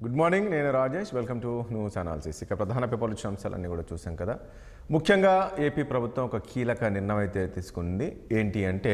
Good morning నేను Rajesh welcome to news analysis ఇక ప్రధాన పేపర్లు ఇచ్చిన అంశాలన్నీ కూడా చూసాం కదా ముఖ్యంగా ఏపీ ప్రభుత్వం ఒక కీలక నిర్ణయం అయితే తీసుకుంది ఏంటి అంటే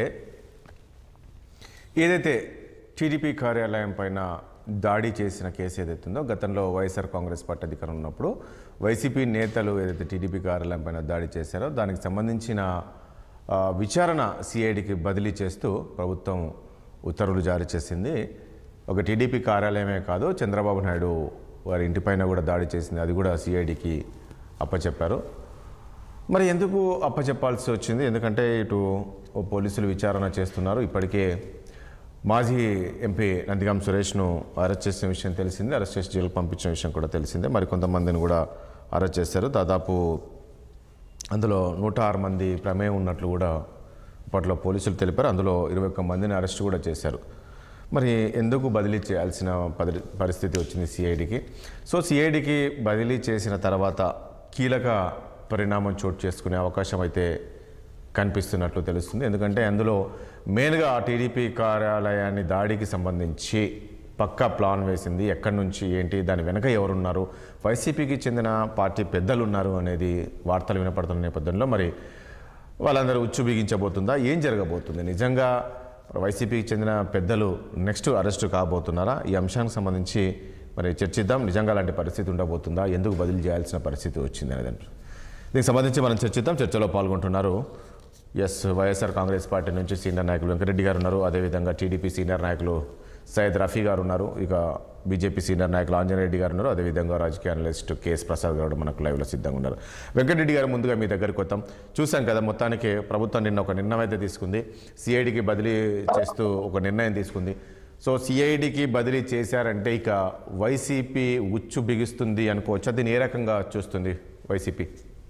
ఏదైతే టీడీపీ కార్యాలయం పైన దాడి చేసిన కేసు ఏదైతే ఉందో గతంలో వైఎస్ఆర్ కాంగ్రెస్ పార్టీ అధికారం ఉన్నప్పుడు వైసీపీ నేతలు ఏదైతే టీడీపీ కార్యాలయం పైన దాడి చేశారో దానికి సంబంధించిన ఆ, విచారణ సిఐడికి బదిలీ చేస్తూ ప్రభుత్వం ఉత్తర్వులు జారీ చేసింది ఒక టీడీపీ కార్యాలయమే కాదు చంద్రబాబు నాయుడు వారి ఇంటిపైన కూడా దాడి చేసింది అది కూడా సిఐడికి అప్పచెప్పారు మరి ఎందుకు అప్పచెప్పాల్సి వచ్చింది ఎందుకంటే ఇటు ఓ పోలీసులు విచారణ చేస్తున్నారు ఇప్పటికే మాజీ ఎంపీ నందిగాం సురేష్ను అరెస్ట్ చేసిన విషయం తెలిసిందే అరెస్ట్ చేసి జైలుకు పంపించిన విషయం కూడా తెలిసిందే మరి కొంతమందిని కూడా అరెస్ట్ చేశారు దాదాపు అందులో నూట ఆరు మంది ప్రమేయం ఉన్నట్లు కూడా అప్పట్లో పోలీసులు తెలిపారు అందులో ఇరవై ఒక్క మందిని అరెస్ట్ కూడా చేశారు మరి ఎందుకు బదిలీ చేయాల్సిన పది పరిస్థితి వచ్చింది సిఐడికి సో సిఐడికి బదిలీ చేసిన తర్వాత కీలక పరిణామం చోటు చేసుకునే అవకాశం అయితే కనిపిస్తున్నట్లు తెలుస్తుంది ఎందుకంటే అందులో మెయిన్గా ఆ టీడీపీ కార్యాలయాన్ని దాడికి సంబంధించి పక్కా ప్లాన్ వేసింది ఎక్కడి నుంచి ఏంటి దాని వెనక ఎవరున్నారు వైసీపీకి చెందిన పార్టీ పెద్దలు ఉన్నారు అనేది వార్తలు వినపడుతున్న నేపథ్యంలో మరి వాళ్ళందరూ ఉచ్చు బిగించబోతుందా ఏం జరగబోతుంది నిజంగా వైసీపీకి చెందిన పెద్దలు నెక్స్ట్ అరెస్టు కాబోతున్నారా ఈ అంశానికి సంబంధించి మరి చర్చిద్దాం నిజంగా అలాంటి పరిస్థితి ఉండబోతుందా ఎందుకు బదిలీ చేయాల్సిన పరిస్థితి వచ్చింది అనేది దీనికి సంబంధించి మనం చర్చిద్దాం చర్చలో పాల్గొంటున్నారు ఎస్ వైఎస్ఆర్ కాంగ్రెస్ పార్టీ నుంచి సీనియర్ నాయకులు వెంకరెడ్డి గారు ఉన్నారు అదేవిధంగా టీడీపీ సీనియర్ నాయకులు సయ్యద్ రఫీ గారు ఉన్నారు ఇక బీజేపీ సీనియర్ నాయకులు ఆంజనేయుడు గారు ఉన్నారు అదేవిధంగా రాజకీయ అనలిస్ట్ కేఎస్ ప్రసాద్ గారు మనకు లైవ్లో సిద్ధంగా ఉన్నారు వెంకటరెడ్డి గారు ముందుగా మీ దగ్గరికి వస్తాం చూసాం కదా మొత్తానికి ప్రభుత్వం నిన్న ఒక నిర్ణయం అయితే తీసుకుంది సిఐడికి బదిలీ చేస్తూ ఒక నిర్ణయం తీసుకుంది సో సిఐడికి బదిలీ చేశారంటే ఇక వైసీపీ ఉచ్చు బిగుస్తుంది అనుకోవచ్చు దీన్ని ఏ రకంగా చూస్తుంది వైసీపీ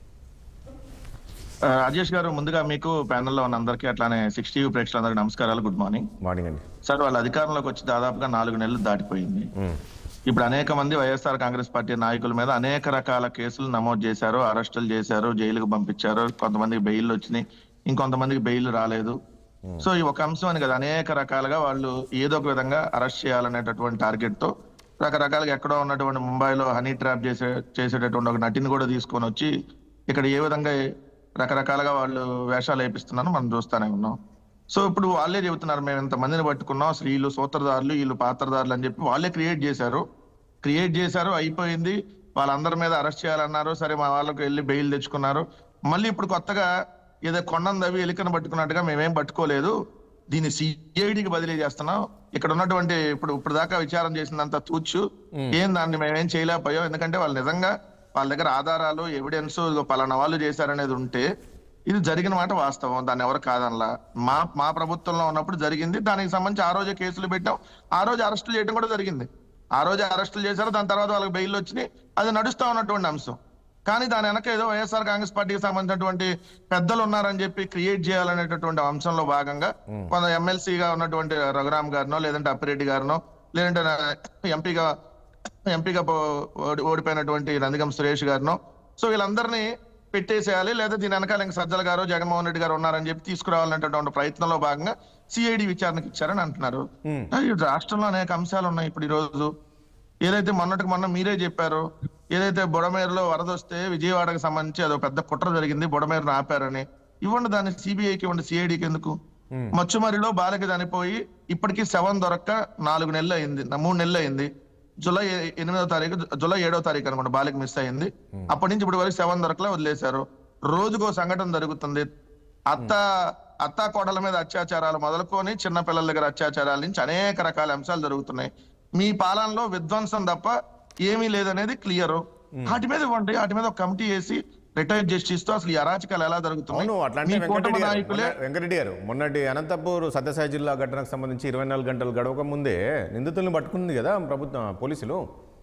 ఆ, రాజేష్ గారు ముందుగా మీకు ప్యానెల్లో ఉన్న అందరికీ అట్లానే సిక్స్ టీవీ ప్రేక్షకులందరికీ నమస్కారాలు గుడ్ మార్నింగ్ మార్నింగ్ అండి సార్ వాళ్ళ అధికారంలోకి వచ్చి దాదాపుగా నాలుగు నెలలు దాటిపోయింది ఇప్పుడు అనేక మంది వైఎస్ఆర్ కాంగ్రెస్ పార్టీ నాయకుల మీద అనేక రకాల కేసులు నమోదు చేశారు అరెస్టులు చేశారు జైలుకు పంపించారు కొంతమందికి బెయిల్ వచ్చినాయి ఇంకొంతమందికి బెయిల్ రాలేదు సో ఈ ఒక అంశం అని కదా అనేక రకాలుగా వాళ్ళు ఏదో ఒక విధంగా అరెస్ట్ చేయాలనేటటువంటి టార్గెట్ తో రకరకాలుగా ఎక్కడో ఉన్నటువంటి ముంబైలో హనీ ట్రాప్ చేసే చేసేటటువంటి ఒక నటిని కూడా తీసుకొని వచ్చి ఇక్కడ ఏ విధంగా రకరకాలుగా వాళ్ళు వేషాలు వేపిస్తున్నారో మనం చూస్తానే ఉన్నాం సో ఇప్పుడు వాళ్ళే చెబుతున్నారు మేము ఇంత మందిని పట్టుకున్నాం అసలు వీళ్ళు సూత్రధారులు వీళ్ళు పాత్రధారులు అని చెప్పి వాళ్ళే క్రియేట్ చేశారు క్రియేట్ చేశారు అయిపోయింది వాళ్ళందరి మీద అరెస్ట్ చేయాలన్నారు సరే మా వాళ్ళకి వెళ్ళి బెయిల్ తెచ్చుకున్నారు మళ్ళీ ఇప్పుడు కొత్తగా ఏదో కొండం దవి ఎలికను పట్టుకున్నట్టుగా మేమేం పట్టుకోలేదు దీన్ని సిఐడికి బదిలీ చేస్తున్నాం ఇక్కడ ఉన్నటువంటి ఇప్పుడు ఇప్పుడు దాకా విచారం చేసిందంతా తూచు ఏం దాన్ని మేమేం చేయలేకపోయాం ఎందుకంటే వాళ్ళు నిజంగా వాళ్ళ దగ్గర ఆధారాలు ఎవిడెన్స్ పలానా వాళ్ళు చేశారనేది ఉంటే ఇది జరిగిన మాట వాస్తవం దాన్ని ఎవరు కాదనలా మా మా ప్రభుత్వంలో ఉన్నప్పుడు జరిగింది దానికి సంబంధించి ఆ రోజే కేసులు పెట్టాం ఆ రోజు అరెస్టులు చేయడం కూడా జరిగింది ఆ రోజు అరెస్టులు చేశారు దాని తర్వాత వాళ్ళకి బెయిల్ వచ్చినాయి అది నడుస్తా ఉన్నటువంటి అంశం కానీ దాని వెనక ఏదో వైఎస్ఆర్ కాంగ్రెస్ పార్టీకి సంబంధించినటువంటి పెద్దలు ఉన్నారని చెప్పి క్రియేట్ చేయాలనేటటువంటి అంశంలో భాగంగా కొంత ఎమ్మెల్సీగా ఉన్నటువంటి రఘురామ్ గారినో లేదంటే అప్పిరెడ్డి గారినో లేదంటే ఎంపీగా ఎంపీగా పో- ఓడి- ఓడిపోయినటువంటి నందిగం సురేష్ గారినో సో వీళ్ళందరినీ పెట్టేసేయాలి లేదా దీని వెనకాల ఇంక సజ్జల గారు జగన్మోహన్ రెడ్డి గారు ఉన్నారని చెప్పి తీసుకురావాలనేటటువంటి ప్రయత్నంలో భాగంగా సిఐడి విచారణకు ఇచ్చారని అంటున్నారు ఈ రాష్ట్రంలో అనేక అంశాలు ఉన్నాయి ఇప్పుడు ఈ రోజు ఏదైతే మొన్నటికి మొన్న మీరే చెప్పారు ఏదైతే బుడమేరులో వరద వస్తే విజయవాడకి సంబంధించి అదో పెద్ద కుట్ర జరిగింది బుడమేరును ఆపారని ఇవ్వండి దాన్ని సిబిఐకి ఇవ్వండి సిఐడికి ఎందుకు మచ్చుమరిలో బాలిక చనిపోయి ఇప్పటికీ శవం దొరక్క నాలుగు నెలలు అయింది నా- మూడు నెలలు అయింది జూలై ఎ- ఎనిమిదో తారీఖు జూలై ఏడో తారీఖు అనుకోండి బాలిక మిస్ అయింది అప్పటి నుంచి ఇప్పుడు వరకు శవం దొరకలే వదిలేశారు రోజుకో సంఘటన జరుగుతుంది అత్త అత్త కోడల మీద అత్యాచారాలు మొదలుకొని చిన్న పిల్లల దగ్గర అత్యాచారాల నుంచి అనేక రకాల అంశాలు జరుగుతున్నాయి మీ పాలనలో విధ్వంసం తప్ప ఏమీ లేదనేది క్లియర్ వాటి మీద ఇవ్వండి వాటి మీద ఒక కమిటీ వేసి రిటైర్ జస్టిస్ తో అసలు ఈ అరాచకాలు ఎలా జరుగుతున్నాయి అవును అట్లాంటి మీ వెంకటరెడ్డి కూటమి గారు నాయకులే మొన్న- వెంకటరెడ్డి గారు మొన్నటి అనంతపూర్ సత్యసాయి జిల్లా ఘటనకు సంబంధించి ఇరవై నాలుగు గంటలు గడవక ముందే నిందితులను పట్టుకుంది కదా ప్రభుత్వం పోలీసులు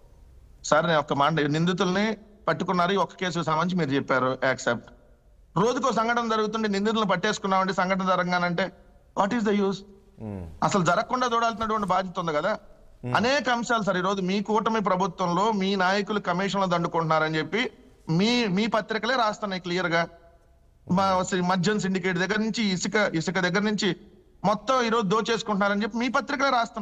సార్ నేను ఒక మాట నిందితుల్ని పట్టుకున్నారు ఈ ఒక్క కేసుకు సంబంధించి మీరు చెప్పారు యాక్సెప్ట్ రోజుకో సంఘటన జరుగుతుంటే నిందితులను పట్టేసుకున్నామంటే సంఘటన జరగానంటే what is the use um, అసలు జరగకుండా చూడాల్సినటువంటి బాధ్యత ఉంది కదా అనేక అంశాలు సార్ ఈరోజు మీ కూటమి ప్రభుత్వంలో మీ నాయకులు కమిషన్లు దండుకుంటున్నారని చెప్పి మీ మీ పత్రికలే రాస్తున్నాయి క్లియర్ గా మా సి- మద్యం సిండికేట్ దగ్గర నుంచి ఇసుక ఇసుక దగ్గర నుంచి మొత్తం ఈరోజు దోచేసుకుంటున్నారని చెప్పి మీ పత్రికలే రాస్తున్నాయి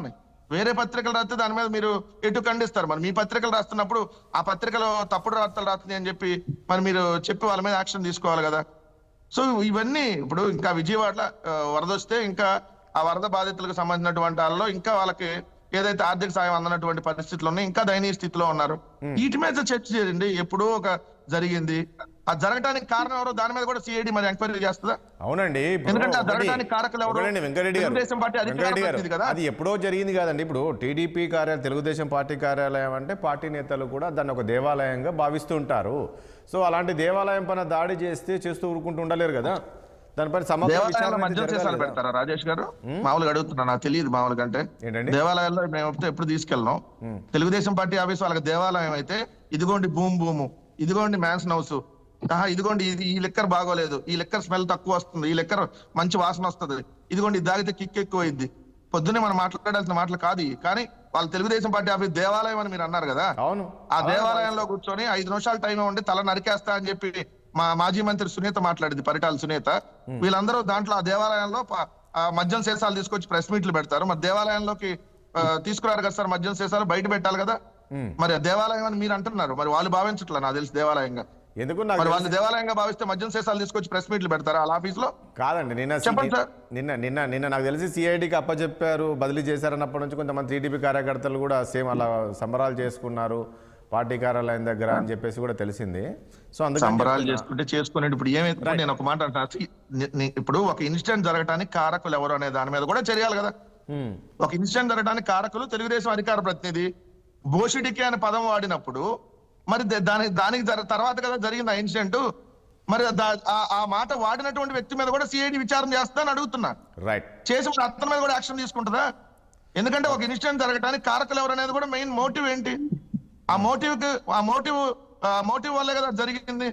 వేరే పత్రికలు రాస్తే దాని మీద మీరు ఎటు ఖండిస్తారు మరి మీ పత్రికలు రాస్తున్నప్పుడు ఆ పత్రికలో తప్పుడు వార్తలు రాస్తుంది అని చెప్పి మరి మీరు చెప్పి వాళ్ళ మీద యాక్షన్ తీసుకోవాలి కదా సో ఇవన్నీ ఇప్పుడు ఇంకా విజయవాడలో ఆ, వరద వస్తే ఇంకా ఆ వరద బాధితులకు సంబంధించినటువంటి వాళ్ళలో ఇంకా వాళ్ళకి ఏదైతే ఆర్థిక సాయం అందనటువంటి పరిస్థితులు ఉన్నాయి ఇంకా దయనీయ స్థితిలో ఉన్నారు వీటి మీద చర్చ చేయండి ఎప్పుడో ఒక జరిగింది ఆ జరగడానికి కారణం ఎవరో దాని మీద కూడా సిఐడి మరి ఎంక్వైరీ చేస్తుందా అవునండి ఇప్పుడు ఎందుకంటే ఆ ఒకటి- జరగడానికి కారకులు ఎవరు? ఒకటండి వెంకరెడ్డి గారు తెలుగుదేశం పార్టీ అధికార వెంకరెడ్డి గారు ప్రతినిధి కదా? అది ఎప్పుడో జరిగింది కాదండి ఇప్పుడు టీడీపీ కార్యాలయం తెలుగుదేశం పార్టీ కార్యాలయం అంటే పార్టీ నేతలు కూడా దాన్ని ఒక దేవాలయంగా భావిస్తూ ఉంటారు సో అలాంటి దేవాలయం పైన దాడి చేస్తే చేస్తూ ఊరుకుంటూ ఉండలేరు కదా దానిపైన సమగ్ర దేవాలయాల్లో విచారణ అయితే మద్యం జరగాలి సీసాలు కదా. పెడతారా రాజేష్ గారు మామూలుగా అడుగుతున్నా నాకు తెలియదు మామూలుగా అంటే ఏంటండి దేవాలయాల్లో మేము ఎప్పుడు ఎప్పుడు తీసుకెళ్ళాం తెలుగుదేశం పార్టీ ఆఫీస్ వాళ్ళకి దేవాలయం అయితే ఇదిగోండి భూమి భూము ఇదిగోండి మ్యాన్సన్ హౌస్ ఆహా ఇదిగోండి ఇది ఈ లెక్కర్ బాగోలేదు ఈ లెక్కర్ స్మెల్ తక్కువ వస్తుంది ఈ లెక్కర్ మంచి వాసన వస్తుంది ఇదిగోండి ఇది తాగితే కిక్ ఎక్కువ అయింది పొద్దున్నే మనం మాట్లాడాల్సిన మాటలు కాదు ఇవి. కానీ వాళ్ళు తెలుగుదేశం పార్టీ ఆఫీస్ దేవాలయం అని మీరు అన్నారు కదా అవును ఆ దేవాలయంలో కూర్చొని ఐదు నిమిషాలు టైం ఉండి తల నరికేస్తా అని చెప్పి మా మాజీ మంత్రి సునీత మాట్లాడింది పరిటాల సునీత వీళ్ళందరూ దాంట్లో ఆ దేవాలయంలో ప- ఆ మద్యం సీసాలు తీసుకొచ్చి ప్రెస్ మీట్లు పెడతారు మరి దేవాలయంలోకి ఆ, తీసుకురారు కదా సార్ మద్యం సీసాలు బయట పెట్టాలి కదా మరి ఆ దేవాలయం అని మీరు అంటున్నారు మరి వాళ్ళు భావించట్లే నాకు తెలిసి దేవాలయంగా ఎందుకు నాకు మరి వాళ్ళు తెలిసి- దేవాలయంగా భావిస్తే మద్యం సీసాలు తీసుకొచ్చి ప్రెస్ మీట్లు పెడతారా వాళ్ళ ఆఫీస్ లో కాదండి నిన్న చెప్పండి సార్. నిన్న నిన్న నిన్న నాకు తెలిసి సిఐడికి అప్పచెప్పారు బదిలీ చేశారన్నప్పటి నుంచి కొంతమంది టీడీపీ కార్యకర్తలు కూడా సేమ్ అలా సంబరాలు చేసుకున్నారు పార్టీ కార్యాలయం దగ్గర అని చెప్పేసి కూడా తెలిసింది సో అందుకని సంబరాలు చెప్తున్నా. చేసుకుంటే చేసుకునేది ఇప్పుడు ఏమైతే నేను ఒక మాట అంటున్నా సి- ని- ని- ఇప్పుడు ఒక ఇన్సిడెంట్ జరగడానికి కారకులు ఎవరు అనే దాని మీద కూడా చర్యలు కదా హ్మ్. ఒక ఇన్సిడెంట్ జరగడానికి కారకులు తెలుగుదేశం అధికార ప్రతినిధి బోషిడికి అనే పదం వాడినప్పుడు మరి ద- దాని దానికి జర- తర్వాత కదా జరిగింది ఆ ఇన్సిడెంట్ మరి దా- ఆ- ఆ మాట వాడినటువంటి వ్యక్తి మీద కూడా సిఐడి విచారణ చేస్తా అని అడుగుతున్నా రైట్ చేసి మరి అతని మీద కూడా యాక్షన్ తీసుకుంటుందా ఎందుకంటే ఒక ఇన్సిడెంట్ జరగడానికి కారకులు ఎవరు అనేది కూడా మెయిన్ మోటివ్ ఏంటి ఆ మోటివ్ కి ఆ మోటివ్ ఆ మోటివ్ వల్లే కదా జరిగింది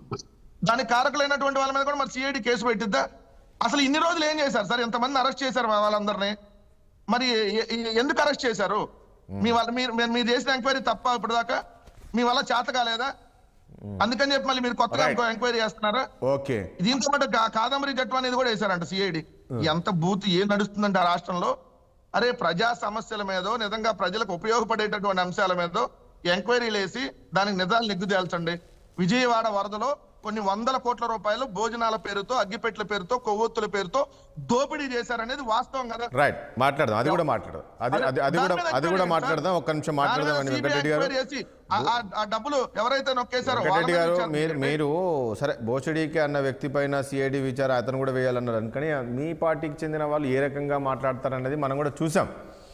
దానికి కారకులైనటువంటి వాళ్ళ మీద కూడా మరి సిఐడి కేసు పెట్టిద్దా అసలు ఇన్ని రోజులు ఏం చేశారు సార్ ఎంతమంది అరెస్ట్ చేశారు వా- వాళ్ళందరినీ మరి ఎ- ఎ- ఎందుకు అరెస్ట్ చేశారు మీ వాళ్ళ మీరు మీరు- మీరు చేసిన ఎంక్వైరీ తప్ప ఇప్పుడు దాకా మీ వల్ల చేత కాలేదా అందుకని చెప్పి మళ్ళీ మీరు కొత్తగా Right. ఎంక్వైరీ చేస్తున్నారా ఓకే దీంతో పాటు కా- కాదంబరి జట్టు అనేది కూడా వేశారంట సిఐడి ఎంత బూత్ ఏం నడుస్తుందంటే ఆ రాష్ట్రంలో అరే ప్రజా సమస్యల మీదో నిజంగా ప్రజలకు ఉపయోగపడేటటువంటి అంశాల మీదో ఎంక్వైరీలు వేసి దానికి నిజాలు నిగ్గు తేల్చండి విజయవాడ వరదలో కొన్ని వందల కోట్ల రూపాయలు భోజనాల పేరుతో అగ్గిపెట్ల పేరుతో కొవ్వొత్తుల పేరుతో దోపిడీ చేశారనేది వాస్తవం కదా రైట్ మాట్లాడదాం అది కూడా మాట్లాడదాం అది అది అది కూడా దాని మీద అది కూడా ఎంక్వైరీ మాట్లాడదాం ఒక్క నిమిషం మాట్లాడదాం దాని అని మీద వెంకటరెడ్డి గారు CBI ఎంక్వైరీ చేసి ఆ- ఆ- ఆ డబ్బులు ఎవరైతే నొక్కేశారో వాళ్ళ వెంకటరెడ్డి మీద గారు విచారణ మీరు చేయండి. మీరు సరే బోచడీకి అన్న వ్యక్తి పైన సిఐడి విచార అతను కూడా వేయాలన్నారు కానీ మీ పార్టీకి చెందిన వాళ్ళు ఏ రకంగా మాట్లాడతారన్నది మనం కూడా చూసాం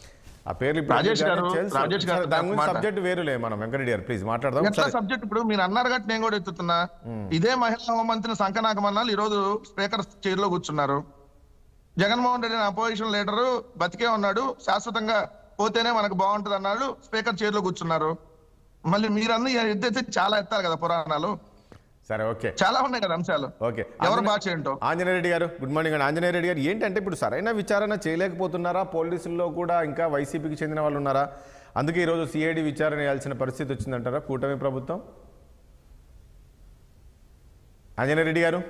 ఆ పేర్లు ఇప్పుడు రాజేష్ ఎందుకు గారు, తెలుసు. రాజేష్ గారు సరే, దాని గురించి మాట. సబ్జెక్ట్ వేరులే మనం వెంకటరెడ్డి గారు ప్లీజ్ మాట్లాడదాం ఎట్లా సరే. సబ్జెక్ట్ ఇప్పుడు మీరు అన్నారు కాబట్టి నేను కూడా ఎత్తుతున్నా ఇదే మహిళా హోంమంత్రిని సంకనాకమన్నాలు ఈ రోజు స్పీకర్ చైర్ లో కూర్చున్నారు జగన్మోహన్ రెడ్డి అపోజిషన్ లీడర్ బతికే ఉన్నాడు శాశ్వతంగా పోతేనే మనకు బాగుంటది అన్నాడు స్పీకర్ చైర్ లో కూర్చున్నారు మళ్ళీ మీరన్నీ ఎత్తైతే చాలా ఎత్తారు కదా పురాణాలు సరే ఓకే చాలా ఉన్నాయి కదా అంశాలు ఓకే ఎవరు బాగా ఏంటో ఆంజనేయ రెడ్డి గారు గుడ్ మార్నింగ్ అండి ఆంజనేయ రెడ్డి గారు ఏంటంటే ఇప్పుడు సరైన విచారణ చేయలేకపోతున్నారా పోలీసుల్లో కూడా ఇంకా వైసీపీకి చెందిన వాళ్ళు ఉన్నారా అందుకే ఈరోజు సిఐడి విచారణ చేయాల్సిన పరిస్థితి వచ్చిందంటారా కూటమి ప్రభుత్వం ఆంజనేయ రెడ్డి గారు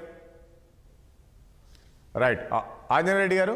రైట్ ఆ- ఆంజనేయ రెడ్డి గారు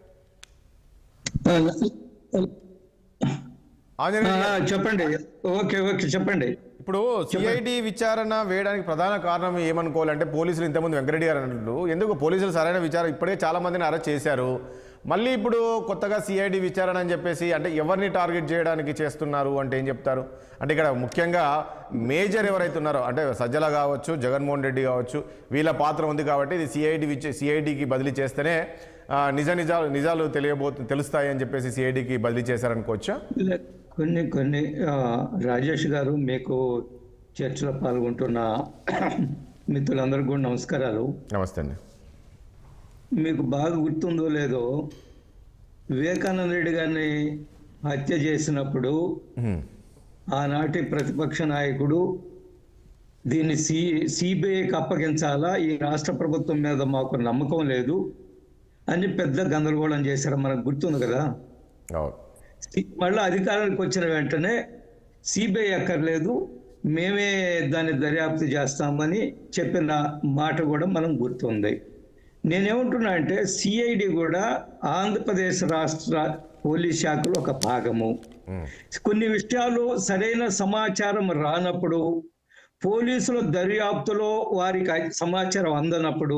ఆంజనేయ రెడ్డి గారు, ఆ, చెప్పండి ఓకే ఓకే చెప్పండి ఇప్పుడు సిఐడి విచారణ వేయడానికి ప్రధాన కారణం ఏమనుకోవాలంటే పోలీసులు ఇంతకుముందు వెంకరెడ్డి గారు అన్నట్లు ఎందుకు పోలీసులు సరైన విచారణ ఇప్పుడే చాలా మందిని అరెస్ట్ చేశారు మళ్ళీ ఇప్పుడు కొత్తగా సిఐడి విచారణ అని చెప్పేసి అంటే ఎవరిని టార్గెట్ చేయడానికి చేస్తున్నారు అంటే ఏం చెప్తారు అంటే ఇక్కడ ముఖ్యంగా మేజర్ ఎవరైతే ఉన్నారో అంటే సజ్జల కావచ్చు జగన్మోహన్ రెడ్డి కావచ్చు వీళ్ళ పాత్ర ఉంది కాబట్టి ఇది సిఐడి సిఐడికి బదిలీ చేస్తేనే ఆ, నిజ నిజాలు నిజాలు తెలియబోతు తెలుస్తాయి అని చెప్పేసి సిఐడికి బదిలీ చేశారనుకోవచ్చా ఇలా కొన్ని కొన్ని ఆ, రాజేష్ గారు మీకు చర్చలో పాల్గొంటున్న మిత్రులందరికీ కూడా నమస్కారాలు నమస్తే అండి మీకు బాగా గుర్తుందో లేదో వివేకానంద రెడ్డి గారిని హత్య చేసినప్పుడు హ్మ్. ఆనాటి ప్రతిపక్ష నాయకుడు దీన్ని సి సిబిఐకి అప్పగించాలా ఈ రాష్ట్ర ప్రభుత్వం మీద మాకు నమ్మకం లేదు అని పెద్ద గందరగోళం చేశారు మనకు గుర్తుంది కదా అవును సి- మళ్ళీ అధికారానికి వచ్చిన వెంటనే సిబిఐ అక్కర్లేదు మేమే దాన్ని దర్యాప్తు చేస్తామని చెప్పిన మాట కూడా మనం గుర్తుంది నేనేమంటున్నా అంటే సిఐడి కూడా ఆంధ్రప్రదేశ్ రాష్ట్ర పోలీస్ శాఖలో ఒక భాగము కొన్ని విషయాలు సరైన సమాచారం రానప్పుడు పోలీసుల దర్యాప్తులో వారికి సమాచారం అందనప్పుడు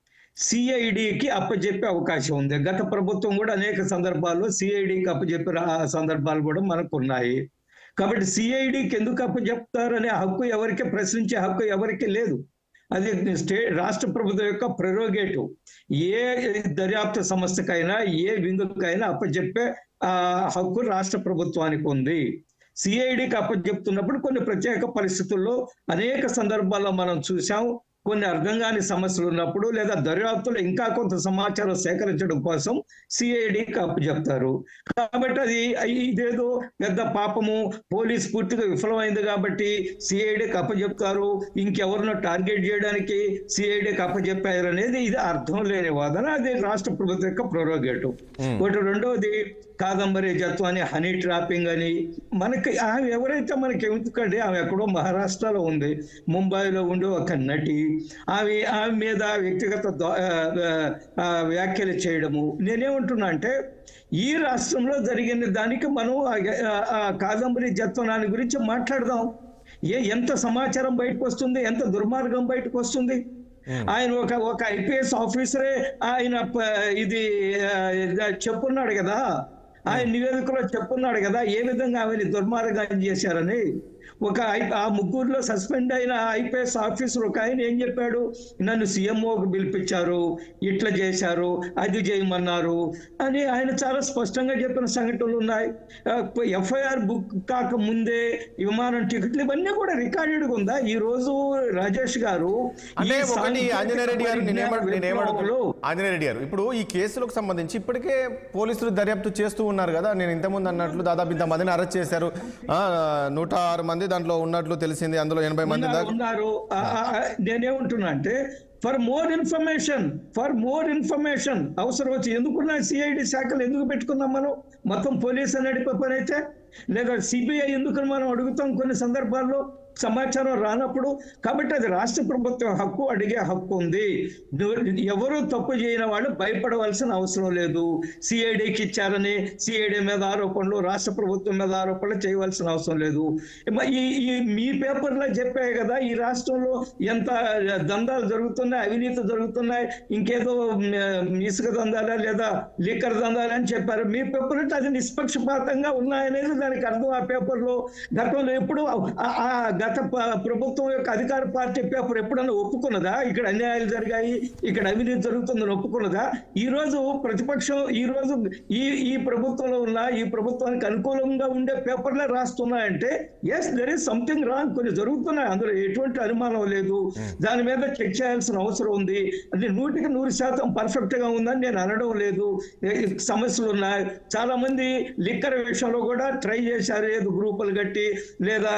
సిఐడికి అప్పచెప్పే అవకాశం ఉంది గత ప్రభుత్వం కూడా అనేక సందర్భాల్లో సిఐడికి అప్పచెప్పిన ఆ సందర్భాలు కూడా మనకు ఉన్నాయి కాబట్టి సిఐడికి ఎందుకు అప్పచెప్తారనే హక్కు ఎవరికి ప్రశ్నించే హక్కు ఎవరికి లేదు అది స్టేట్ రాష్ట్ర ప్రభుత్వం యొక్క ప్రెరోగేటివ్ ఏ దర్యాప్తు సంస్థకైనా ఏ వింగుకైనా అప్పచెప్పే ఆ హక్కు రాష్ట్ర ప్రభుత్వానికి ఉంది సిఐడికి అప్పచెప్తున్నప్పుడు కొన్ని ప్రత్యేక పరిస్థితుల్లో అనేక సందర్భాల్లో మనం చూసాం కొన్ని అర్థం కాని సమస్యలు ఉన్నప్పుడు లేదా దర్యాప్తులో ఇంకా కొంత సమాచారం సేకరించడం కోసం సిఐడికి అప్పచెప్తారు కాబట్టి అది ఇదేదో పెద్ద పాపము పోలీస్ పూర్తిగా విఫలమైంది కాబట్టి సిఐడికి అప్పచెప్తారు ఇంకెవరినో టార్గెట్ చేయడానికి సిఐడికి అప్పచెప్పారు అనేది ఇది అర్థం లేని వాదన అది రాష్ట్ర ప్రభుత్వం యొక్క ప్రోరోగేటివ్ ఒకటి రెండవది కాదంబరి జత్వం అని హనీ ట్రాపింగ్ అని మనకి ఆమె ఎవరైతే మనకి ఎందుకండి ఆమె ఎక్కడో మహారాష్ట్రలో ఉంది ముంబైలో ఉండే ఒక నటి ఆమె ఆమె మీద వ్యక్తిగత దో- ఆ, ఆ, వ్యాఖ్యలు చేయడము నేనేమంటున్నా అంటే ఈ రాష్ట్రంలో జరిగిన దానికి మనం ఆ- ఆ- ఆ కాదంబరి జత్వనాన్ని గురించి మాట్లాడదాం ఏ ఎంత సమాచారం బయటకు వస్తుంది ఎంత దుర్మార్గం బయటకు వస్తుంది ఆయన ఒక ఒక ఐపీఎస్ ఆఫీసరే ఆయన ప- ఇది ఆ, చెప్పున్నాడు కదా ఆయన నివేదికలో చెప్పున్నాడు కదా ఏ విధంగా ఆమెని దుర్మార్గం చేశారని ఒక ఐ- ఆ ముగ్గురులో సస్పెండ్ అయిన ఐపీఎస్ ఆఫీసర్ ఒక ఆయన ఏం చెప్పాడు నన్ను సీఎంఓకి పిలిపించారు ఇట్లా చేశారు అది చేయమన్నారు అని ఆయన చాలా స్పష్టంగా చెప్పిన సంఘటనలు ఉన్నాయి ఎఫ్ఐఆర్ బుక్ కాక ముందే విమానం టికెట్లు ఇవన్నీ కూడా రికార్డెడ్ ఉందా ఈ రోజు రాజేష్ గారు అంటే ఈ ఒకటి సాంకేతిక ఆంజనేయ రెడ్డి గారు నేనేమ పరిజ్ఞాన నేనేమడుగుతున్నా విప్లవంలో ఆంజనేయ రెడ్డి గారు ఇప్పుడు ఈ కేసులకు సంబంధించి ఇప్పటికే పోలీసులు దర్యాప్తు చేస్తూ ఉన్నారు కదా నేను ఇంతకుముందు అన్నట్లు దాదాపు ఇంతమందిని అరెస్ట్ చేశారు ఆ, నూట ఆరు మంది దాంట్లో ఉన్నట్లు తెలిసింది అందులో ఎనభై మంది ఉన్నారు, దాకా ఉన్నారు ఆ, ఆ, ఆ, నేనేమంటున్నా అంటే for more information for more information అవసరం వచ్చి ఎందుకున్నా సిఐడి శాఖలు ఎందుకు పెట్టుకున్నాం మనం మొత్తం పోలీసు నడిపే పని అయితే లేదా సిబిఐ ఎందుకు మనం అడుగుతాం కొన్ని సందర్భాల్లో సమాచారం రానప్పుడు కాబట్టి అది రాష్ట్ర ప్రభుత్వం హక్కు అడిగే హక్కు ఉంది నువ్వు- ఎవరు తప్పు చేయని వాళ్ళు భయపడవలసిన అవసరం లేదు సిఐడికి ఇచ్చారని సిఐడి మీద ఆరోపణలు రాష్ట్ర ప్రభుత్వం మీద ఆరోపణలు చేయవలసిన అవసరం లేదు మ- ఈ ఈ మీ పేపర్లో చెప్పాయి కదా ఈ రాష్ట్రంలో ఎంత దందాలు జరుగుతున్నాయి అవినీతి జరుగుతున్నాయి ఇంకేదో మ్, ఇసుక దందాలా లేదా లిక్కర్ దందాలు అని చెప్పారు మీ పేపర్ అంటే అది నిష్పక్షపాతంగా ఉన్నాయనేది దానికి అర్థం ఆ పేపర్లో గతంలో ఎప్పుడు ఆ- ఆ గత ప- ప్రభుత్వం యొక్క అధికార పార్టీ పేపర్ ఎప్పుడన్నా ఒప్పుకున్నదా ఇక్కడ అన్యాయాలు జరిగాయి ఇక్కడ అవినీతి జరుగుతుందని ఒప్పుకున్నదా ఈ రోజు ప్రతిపక్షం ఈ రోజు ఈ ఈ ప్రభుత్వంలో ఉన్న ఈ ప్రభుత్వానికి అనుకూలంగా ఉండే పేపర్లే రాస్తున్నాయంటే yes there is something wrong కొన్ని జరుగుతున్నాయి అందులో ఎటువంటి అనుమానం లేదు దాని మీద చెక్ చేయాల్సిన అవసరం ఉంది అది నూటికి నూరు శాతం పర్ఫెక్ట్ గా ఉందని నేను అనడం లేదు ఏ- ఈ సమస్యలు ఉన్నాయి చాలా మంది లిక్కర్ విషయంలో కూడా ట్రై చేశారు ఏదో గ్రూపులు కట్టి లేదా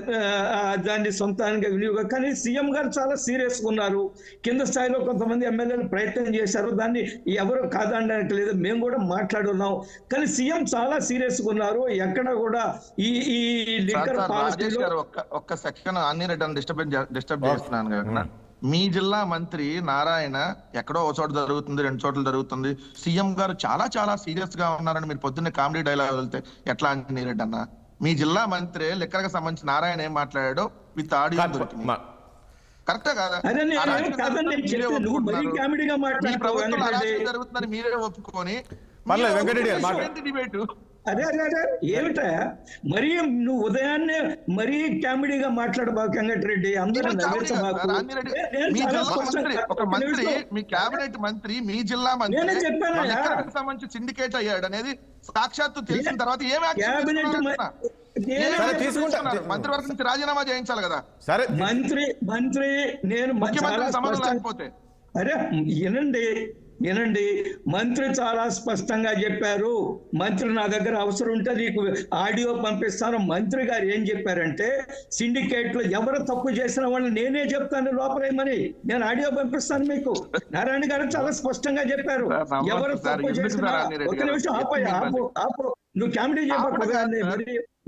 ఆ, దాన్ని సొంతానికి వినియోగం కానీ సీఎం గారు చాలా సీరియస్ గా ఉన్నారు కింద స్థాయిలో కొంతమంది ఎమ్మెల్యేలు ప్రయత్నం చేశారు దాన్ని ఎవరు కాదనడానికి లేదు మేము కూడా మాట్లాడున్నాం కానీ సీఎం చాలా సీరియస్ గా ఉన్నారు ఎక్కడ కూడా ఈ ఈ సార్, లిక్కర్ సార్, రాజేష్ పాలసీలో గారు ఒక్క ఒక్క సెకండ్ అన్ని రిటర్న్ డిస్టర్బ్ డిస్టర్బ్ చేస్తున్నాను కదా మీ జిల్లా మంత్రి నారాయణ ఎక్కడో ఒక చోట జరుగుతుంది రెండు చోట్ల జరుగుతుంది సీఎం గారు చాలా చాలా సీరియస్ గా ఉన్నారని మీరు పొద్దున్నే కామెడీ డైలాగ్ వెళ్తే ఎట్లా అని రెడ్డి అన్న మీ జిల్లా మంత్రి లెక్కలకు సంబంధించి నారాయణ ఏం మాట్లాడాడో విత్ ఆడియో దొరికింది మా- కరెక్టా కాదా అదే నేను అరాచకం కాదని నేను మీరే చెప్పేది. నువ్వు మరీ ఒప్పుకుంటున్నారు. కామెడీగా మీ మాట్లాడుతావు ప్రభుత్వంలో వెంకటరెడ్డి. అరాచకం జరుగుతుందని మీరే ఒప్పుకొని పర్లేదు, మీరే వెంకటరెడ్డి గారు, ఒప్పుకొని మాట్లాడు. ఏంటి డిబేటు అరే అరే అరే ఏమిటా మరీ నువ్వు ఉదయాన్నే మరీ కామెడీగా మాట్లాడబాకు వెంకటరెడ్డి అందరూ నేను కామెడీ కాదు నవ్వించబాకు సార్, ఆంజనేయుడు, ఏ- నేను మీ చాలా జిల్లా స్పష్టంగా- మంత్రి ఒక ఒక్క మంత్రి నిమిషం. మీ కేబినెట్ మంత్రి మీ జిల్లా మంత్రి నేనే చెప్పానయ్యా. మన ఎక్కడికి సంబంధించి సిండికేట్ అయ్యాడు అనేది సాక్షాత్తు తెలిసిన తర్వాత ఏం యాక్షన్ క్యాబినెట్ తీసుకున్నారు మ- అంటున్నా? నేనే ఏం సరే, యాక్షన్ తీసుకుంటా. తీసుకున్నారు? మంత్రివర్గం నుంచి రాజీనామా చేయించాలి కదా సరే మంత్రి మంత్రి నేను మ- ముఖ్యమంత్రి చాలా సంబంధం స్పష్టంగా లేకపోతే అరే వినండి వినండి మంత్రి చాలా స్పష్టంగా చెప్పారు మంత్రి నా దగ్గర అవసరం ఉంటే నీకు ఆడియో పంపిస్తాను మంత్రి గారు ఏం చెప్పారంటే సిండికేట్ లో ఎవరు తప్పు చేసిన వాళ్ళని నేనే చెప్తాను లోపలేమని నేను ఆడియో పంపిస్తాను మీకు నారాయణ గారు చాలా స్పష్టంగా చెప్పారు సార్, నమ్మొద్దు ఎవరు సార్, తప్పు ఎందుకు చేసిన సార్ అన్ని రెడ్డి ఒక గారు? నిమిషం ఆపోయి ఎందుకు ఆపు ఆపు నువ్వు కామెడీ ఆపడం కాదు చెప్పకపోతే సార్. మరి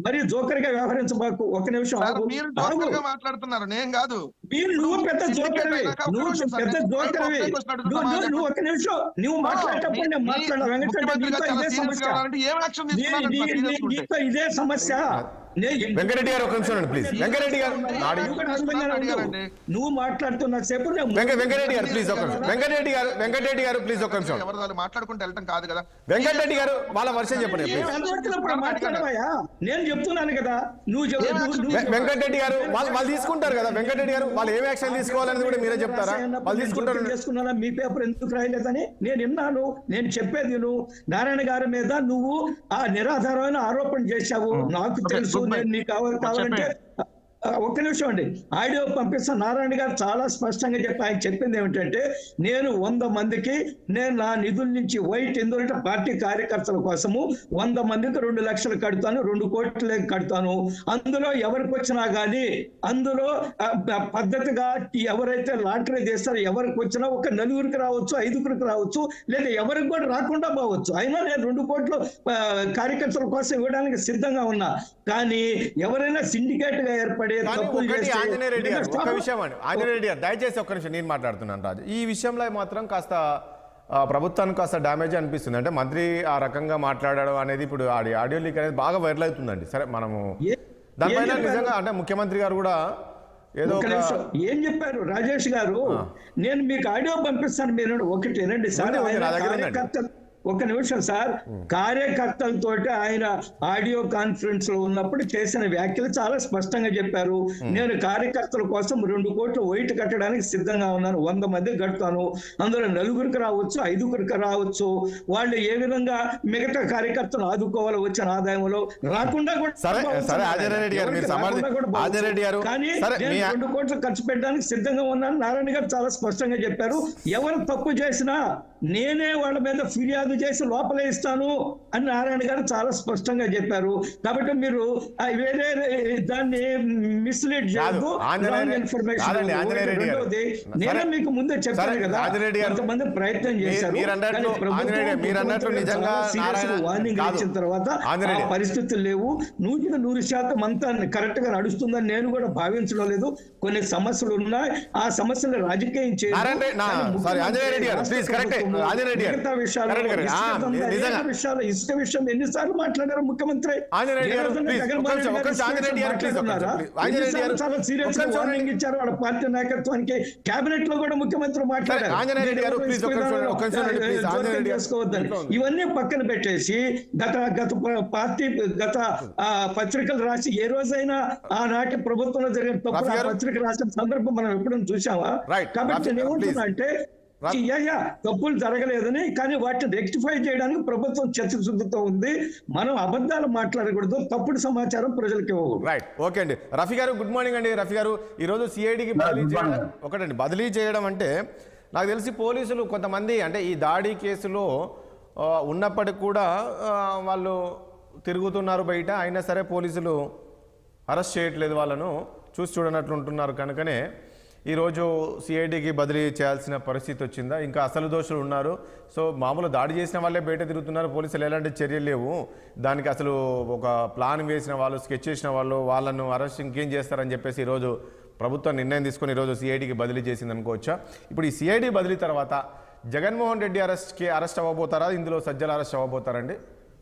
మరి జోకర్ గా వ్యవహరించబాకు ఒక నిమిషం సార్ ఆగు. మీరు ఆగు. జోకర్ గా మాట్లాడుతున్నారు నేను కాదు మీరు నువ్వు పెద్ద సిండికేట్ జోకర్వి అయినాక ఒక నువ్వు నిమిషం సార్, పెద్ద నేను జోకర్వి ఒకే క్వశ్చన్ అడుగుతున్నా, నువ్వు నువ్వు- నువ్వు ఒక నిమిషం నువ్వు మాట్లాడేటప్పుడు నేను మీ- మాట్లాడాను వెంకటరెడ్డి ముఖ్యమంత్రిగా నీతో చాలా ఇదే సీరియస్ సమస్య గా ఉన్నారంటే ఏం యాక్షన్ నీ- తీసుకున్నారు నీ- సార్ నీ- సీరియస్ ఉంటే? నీతో ఇదే సమస్య నే- వెంకటరెడ్డి గారు ఒక నిమిషం ఉండండి, ప్లీజ్. వెంకటరెడ్డి గారు, నాడి. నువ్వు కూడా అర్థంగానే ఉండు. అడిగారండి. నువ్వు మాట్లాడుతున్న సేపు నేను వెంక వెంకటరెడ్డి గారు ప్లీజ్ ఒక నిమిషం వెంకటరెడ్డి గారు వెంకటరెడ్డి గారు ప్లీజ్ ఒక నిమిషం ఎవరు వాళ్ళు మాట్లాడుకుంటూ వెళ్ళటం కాదు కదా వెంకటరెడ్డి గారు వాళ్ళ వర్షం చెప్పండి ఏం ప్లీజ్ అందరికీ మాట్లాడవయ్యా నేను చెప్తున్నాను కదా నువ్వు చెప్పు ఏం నువ్వు- యాక్షన్ నువ్వు వె- వెంకటరెడ్డి గారు వాళ్ళు వాళ్ళు తీసుకుంటారు కదా వెంకటరెడ్డి గారు వాళ్ళు ఏం యాక్షన్ తీసుకోవాలని కూడా మీరే చెప్తారా వాళ్ళు తీసుకుంటారు జోక్యం చేసుకున్నానా మీ పేపర్ ఎందుకు రాయలేదని నేను విన్నాను నేను చెప్పేది నువ్వు నారాయణ గారి మీద నువ్వు ఆ నిరాధారమైన ఆరోపణ చేశావు నాకు ఓకే, తెలుసు గుడ్ బై. నేను నీకు కావాలి కావాలంటే ఆ, ఒక్క నిమిషం అండి ఆడియో పంపిస్తా నారాయణ గారు చాలా స్పష్టంగా చెప్పి ఆయన చెప్పింది ఏమిటంటే నేను వంద మందికి నేను నా నిధుల నుంచి వైట్ ఎందుకంటే పార్టీ కార్యకర్తల కోసము వంద మందికి రెండు లక్షలు కడతాను రెండు కోట్లు కడతాను అందులో ఎవరికి వచ్చినా కానీ అందులో ఆ, ఆ, పద్ధతిగా ఎవరైతే లాటరీ చేస్తారో ఎవరికి వచ్చినా ఒక నలుగురికి రావచ్చు ఐదుగురికి రావచ్చు లేదా ఎవరికి కూడా రాకుండా పోవచ్చు అయినా నేను రెండు కోట్లు ఆ, కార్యకర్తల కోసం ఇవ్వడానికి సిద్ధంగా ఉన్నా కానీ ఎవరైనా సిండికేట్ గా ఏర్పడి కానీ తప్పులు ఒకటి చేస్తే- ఆంజనేయ రెడ్డి గారు ఎందుకంటే ఒక విషయం అండి ఆంజనేయ రెడ్డి గారు దయచేసి ఒక్క నిమిషం నేను మాట్లాడుతున్నాను రాజు ఈ విషయంలో మాత్రం కాస్త ఆ, ప్రభుత్వానికి కాస్త డ్యామేజ్ అనిపిస్తుంది అంటే మంత్రి ఆ రకంగా మాట్లాడడం అనేది ఇప్పుడు ఆడి ఆడియో లీక్ అనేది బాగా వైరల్ అవుతుందండి సరే మనము ఏ- దానిపైన ఏం చెప్పారు? నిజంగా అంటే ముఖ్యమంత్రి గారు కూడా ఏదో ఒక ఒక నిమిషం ఏం చెప్పారు రాజేష్ గారు నేను మీకు ఆడియో పంపిస్తాను మీరు ఒకటి వినండి సార్ ఉంది, ఉంది, ఆయన నా దగ్గర ఉందండి. కార్యకర్తలు ఒక నిమిషం సార్ కార్యకర్తలతోటి ఆయన ఆడియో కాన్ఫరెన్స్ లో ఉన్నప్పుడు చేసిన వ్యాఖ్యలు చాలా స్పష్టంగా చెప్పారు నేను కార్యకర్తల కోసం రెండు కోట్లు వైట్ కట్టడానికి సిద్ధంగా ఉన్నాను వంద మంది కడతాను అందులో నలుగురికి రావచ్చు ఐదుగురికి రావచ్చు వాళ్ళు ఏ విధంగా మిగతా కార్యకర్తలు ఆదుకోవాలి వచ్చిన ఆదాయంలో రాకుండా కూడా సరే, పోవచ్చు సరే, అన్నారు. ఆదిరెడ్డి రెడ్డి గారు, మీరు ఎవరికి సమాధి- రాకుండా కూడా పోవచ్చు. ఆదిరెడ్డి రెడ్డి గారు, కానీ సరే, నేను మీ- రెండు కోట్లు ఖర్చు పెట్టడానికి సిద్ధంగా ఉన్నాను నారాయణ గారు చాలా స్పష్టంగా చెప్పారు ఎవరు తప్పు చేసినా నేనే వాళ్ళ మీద ఫిర్యాదు చేసి లోపలే ఇస్తాను అని నారాయణ గారు చాలా స్పష్టంగా చెప్పారు కాబట్టి మీరు ఆ వేరే దాన్ని మిస్లీడ్ చేయొద్దు ఆంజనేయ Wrong రెడ్డి- information కాదండి, ఆంజనేయ రెడ్డి గారు. రెండవది, సరే. నేనే మీకు ముందే చెప్పాను సరే, కదా ఆంజనేయ రెడ్డి గారు. కొంతమంది ప్రయత్నం మీ- చేశారు మీరు అన్నట్లు- కానీ ప్రభుత్వం ఆంజనేయ రెడ్డి, మీరు అన్నట్లు ముఖ్యమంత్రి నిజంగా చాలా serious గా నారాయణ- warning కాదు. ఇచ్చిన తర్వాత ఆంజనేయ ఆ రెడ్డి. పరిస్థితులు లేవు నూటికి నూరు శాతం అంతా కరెక్ట్ గా నడుస్తుందని నేను కూడా భావించడం లేదు కొన్ని సమస్యలు ఉన్నాయి ఆ సమస్యలు రాజకీయం చేయదు. నారాయణ రెడ్డి- నా- కానీ sorry, ముఖ్యమంత్రి ఆంజనేయ రెడ్డి గారు, రాష్ట్ర please, correct. ప్రభుత్వము ఆంజనేయ రెడ్డి గారు. మిగతా విషయాలు Correct, correct. ఇసుక ఆ, దందా, నిజంగా. అనేక విషయాలు ఇసుక విషయం ఎన్నిసార్లు మాట్లాడారు ముఖ్యమంత్రి ఆంజనేయ రెడ్డి గారు, ఏ రోజున please, జగన్మోహన్ ఒక్క నిమిషం, రెడ్డి ఒక్క నిమిషం, గారు ఆంజనేయ రెడ్డి గారు, please, ఒక్క నిమిషం, మాట్లాడుతున్నారా? please. ఆంజనేయ రెడ్డి గారు, ఎన్నిసార్లు చాలా సీరియస్ ఒక్క నిమిషం వార్నింగ్ ఇచ్చారు వాళ్ళ పార్టీ నాయకత్వానికి కేబినెట్ లో కూడా ముఖ్యమంత్రి మాట్లాడారు ఆంజనేయ రెడ్డి గారు, మీరు please, ఒక్క నిమిషం, ఒక్క నిమిషం అండి, please, జోక్యం ఆంజనేయ రెడ్డి గారు. చేసుకోవద్దని ఇంట్లో ఉంది. ఇవన్నీ పక్కన పెట్టేసి గత గత ప- పార్టీ గత ఆ, పత్రికలు రాసి ఏ రోజైనా ఆనాటి ప్రభుత్వంలో జరిగిన తప్పులు రాఫీ ఆ గారు. పత్రిక రాసిన సందర్భం మనం ఎప్పుడైనా చూసామా Right. కాబట్టి రాఫీ- నేను ఏమంటున్నా please. అంటే రాఫీ- యా, యా, తప్పులు జరగలేదని కానీ వాటిని రెక్టిఫై చేయడానికి ప్రభుత్వం చిత్తశుద్ధితో ఉంది మనం అబద్ధాలు మాట్లాడకూడదు తప్పుడు సమాచారం ప్రజలకు ఇవ్వకూడదు రైట్ ఓకే అండి రఫీ గారు గుడ్ మార్నింగ్ అండి రఫీ గారు ఈరోజు సిఐడికి బదిలీ చేయడం ఒకటండి బదిలీ చేయడం అంటే నాకు తెలిసి పోలీసులు కొంతమంది అంటే ఈ దాడి కేసులో ఆ, ఉన్నప్పటికి కూడా ఆ, వాళ్ళు తిరుగుతున్నారు బయట అయినా సరే పోలీసులు అరెస్ట్ చేయట్లేదు వాళ్ళను చూసి చూడనట్లు ఉంటున్నారు కనుకనే ఈరోజు సిఐడికి బదిలీ చేయాల్సిన పరిస్థితి వచ్చిందా ఇంకా అసలు దోషులు ఉన్నారు సో మామూలు దాడి చేసిన వాళ్ళే బయట తిరుగుతున్నారు పోలీసులు ఎలాంటి చర్యలు లేవు దానికి అసలు ఒక ప్లాన్ వేసిన వాళ్ళు స్కెచ్ చేసిన వాళ్ళు వాళ్ళను అరెస్ట్ ఇంకేం చేస్తారని చెప్పేసి ఈరోజు ప్రభుత్వం నిర్ణయం తీసుకొని ఈరోజు సిఐడికి బదిలీ చేసింది అనుకోవచ్చా ఇప్పుడు ఈ సిఐడి బదిలీ తర్వాత జగన్మోహన్ రెడ్డి అరెస్ట్కి అరెస్ట్ అవ్వబోతారా ఇందులో సజ్జల అరెస్ట్ అవ్వబోతారండి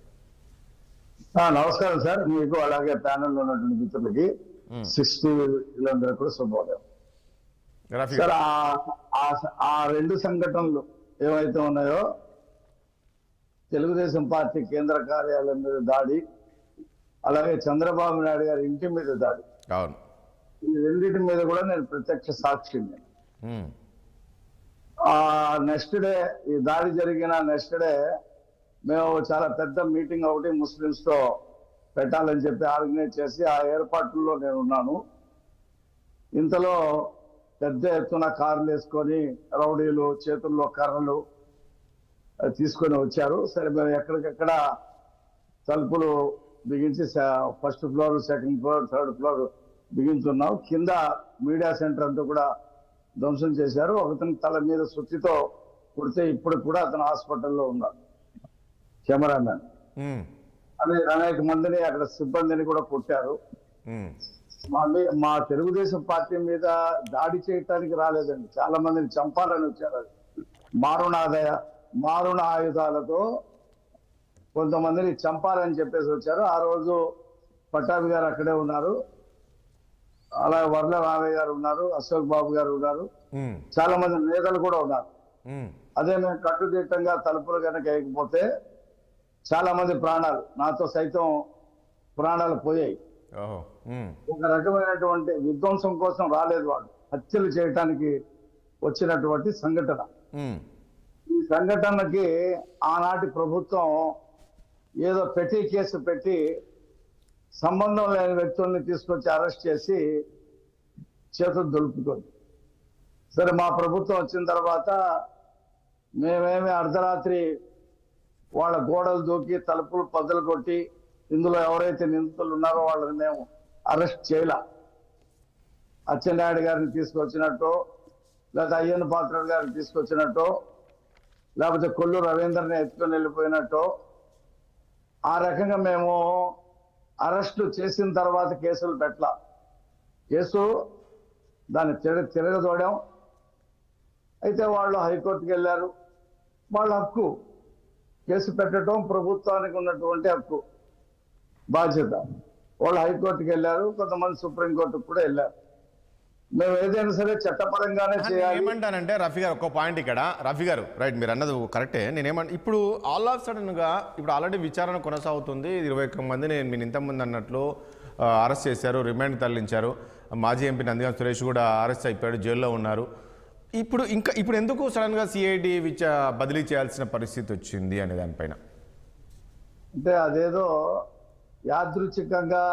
ఆ, నమస్కారం సార్ మీకు అలాగే ప్యానెల్ లో ఉన్నటువంటి మిత్రులకి సిక్స్టీ వీళ్ళందరూ కూడా శుభోదయం రఫీ సార్ గారు. ఆ- ఆ- ఆ రెండు సంఘటనలు ఏవైతే ఉన్నాయో తెలుగుదేశం పార్టీ కేంద్ర కార్యాలయం మీద దాడి అలాగే చంద్రబాబు నాయుడు గారి ఇంటి మీద దాడి అవును ఈ రెండింటి మీద కూడా నేను ప్రత్యక్ష సాక్షిని ఉమ్. ఆ నెక్స్ట్ డే ఈ దాడి జరిగిన నెక్స్ట్ డే మేము చాలా పెద్ద మీటింగ్ ఒకటి ముస్లిమ్స్ తో పెట్టాలని చెప్పి ఆర్గనైజ్ చేసి ఆ ఏర్పాట్లలో నేను ఉన్నాను ఇంతలో పెద్ద ఎత్తున కార్లు వేసుకొని రౌడీలు చేతుల్లో కర్రలు అది తీసుకొని వచ్చారు సరే మేము ఎక్కడికెక్కడ తలుపులు బిగించి first floor second floor third floor బిగించున్నాం కింద మీడియా సెంటర్ అంతా కూడా ధ్వంసం చేశారు ఒకతని తల మీద సుత్తితో కుడితే ఇప్పుడు కూడా అతను హాస్పిటల్లో ఉన్నాడు కెమెరామెన్ ఉమ్. అనే అనేక మందిని అక్కడ సిబ్బందిని కూడా కొట్టారు ఉమ్, మా మీ- మా తెలుగుదేశం పార్టీ మీద దాడి చేయటానికి రాలేదండి చాలా మందిని చంపాలని వచ్చారు అది. మారుణాదయ మారుణ ఆయుధాలతో కొంతమందిని చంపాలని చెప్పేసి వచ్చారు ఆ రోజు పట్టాభి గారు అక్కడే ఉన్నారు అలాగే వర్ల రామయ్య గారు ఉన్నారు అశోక్ బాబు గారు ఉన్నారు ఉమ్, చాలా మంది నేతలు కూడా ఉన్నారు ఉమ్, అదే మేము కట్టుదిట్టంగా తలుపులు కనుక వేయకపోతే చాలా మంది ప్రాణాలు నాతో సైతం ప్రాణాలు పోయాయి ఓహో ఉమ్, ఒక రకమైనటువంటి విధ్వంసం కోసం రాలేదు వాళ్ళు హత్యలు చేయటానికి వచ్చినటువంటి సంఘటన ఉమ్, ఈ సంఘటనకి ఆనాటి ప్రభుత్వం ఏదో పెట్టి కేసు పెట్టి సంబంధం లేని వ్యక్తుల్ని తీసుకొచ్చి అరెస్ట్ చేసి చేతులు దులుపుకుంది సరే మా ప్రభుత్వం వచ్చిన తర్వాత మేమేమి అర్ధరాత్రి వాళ్ళ గోడలు దూకి తలుపులు పద్దలు కొట్టి ఇందులో ఎవరైతే నిందితులు ఉన్నారో వాళ్ళని మేము అరెస్ట్ చేయలే అచ్చెన్నాయుడు గారిని తీసుకొచ్చినట్టు లేదా అయ్యన్న పాత్ర గారిని తీసుకొచ్చినట్టు లేకపోతే కొల్లు రవీంద్రని ఎత్తుకొని వెళ్ళిపోయినట్టు ఆ రకంగా మేము అరెస్టు చేసిన తర్వాత కేసులు పెట్టలా కేసు దాన్ని తిరగ తిరగదోడాం అయితే వాళ్ళు హైకోర్టుకి వెళ్ళారు వాళ్ళ హక్కు కేసు పెట్టడం ప్రభుత్వానికి ఉన్నటువంటి హక్కు బాధ్యత వాళ్ళు హైకోర్టుకి వెళ్ళారు కొంతమంది సుప్రీంకోర్టుకు కూడా వెళ్ళారు మేము ఏదైనా సరే చట్టపరంగానే నేను చేయాలి ఏమంటానంటే రఫీ గారు ఒక పాయింట్ ఇక్కడ రఫీ గారు రైట్ మీరు అన్నది కరెక్టే నేనేమంటే ఇప్పుడు ఆల్ ఆఫ్ సడన్గా ఇప్పుడు ఆల్రెడీ విచారణ కొనసాగుతుంది ఇరవై ఒక్క మందిని మీరు ఇంతకుముందు అన్నట్లు ఆ, అరెస్ట్ చేశారు రిమాండ్ తరలించారు మాజీ ఎంపీ నందిగాం సురేష్ కూడా అరెస్ట్ అయిపోయాడు జైల్లో ఉన్నారు ఇప్పుడు ఇంకా ఇప్పుడు ఎందుకు సడన్గా సిఐడి విచ బదిలీ చేయాల్సిన పరిస్థితి వచ్చింది అనే దానిపైన అంటే అదేదో యాదృచ్ఛికంగా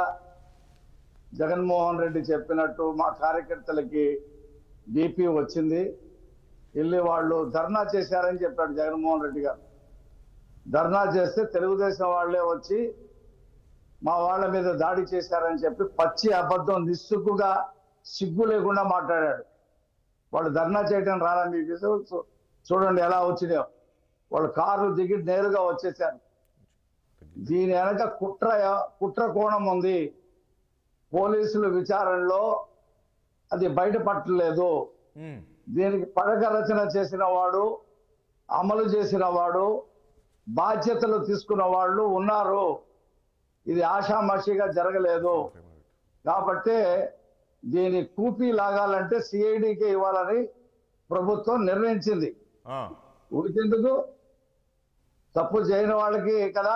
జగన్మోహన్ రెడ్డి చెప్పినట్టు మా కార్యకర్తలకి బీపీ వచ్చింది వెళ్ళి వాళ్ళు ధర్నా చేశారని చెప్పాడు జగన్మోహన్ రెడ్డి గారు ధర్నా చేస్తే తెలుగుదేశం వాళ్ళే వచ్చి మా వాళ్ళ మీద దాడి చేశారని చెప్పి పచ్చి అబద్ధం నిస్సుగ్గుగా సిగ్గు లేకుండా మాట్లాడాడు వాళ్ళు ధర్నా చేయడం రాలా మీ విజువల్స్ చూడండి ఎలా వచ్చినాయో వాళ్ళు కార్లు దిగి నేరుగా వచ్చేసారు దీని వెనక కుట్ర కుట్ర కోణం ఉంది పోలీసుల విచారణలో అది బయటపట్టలేదు ఉమ్, దీనికి పథక రచన చేసిన వాడు అమలు చేసిన వాడు బాధ్యతలు తీసుకున్న వాళ్ళు ఉన్నారు ఇది ఆషామాషిగా జరగలేదు కాబట్టి దీని కూపీ లాగాలంటే సిఐడికి ఇవ్వాలని ప్రభుత్వం నిర్ణయించింది ఆ, ఉడికెందుకు తప్పు చేయని వాళ్ళకి కదా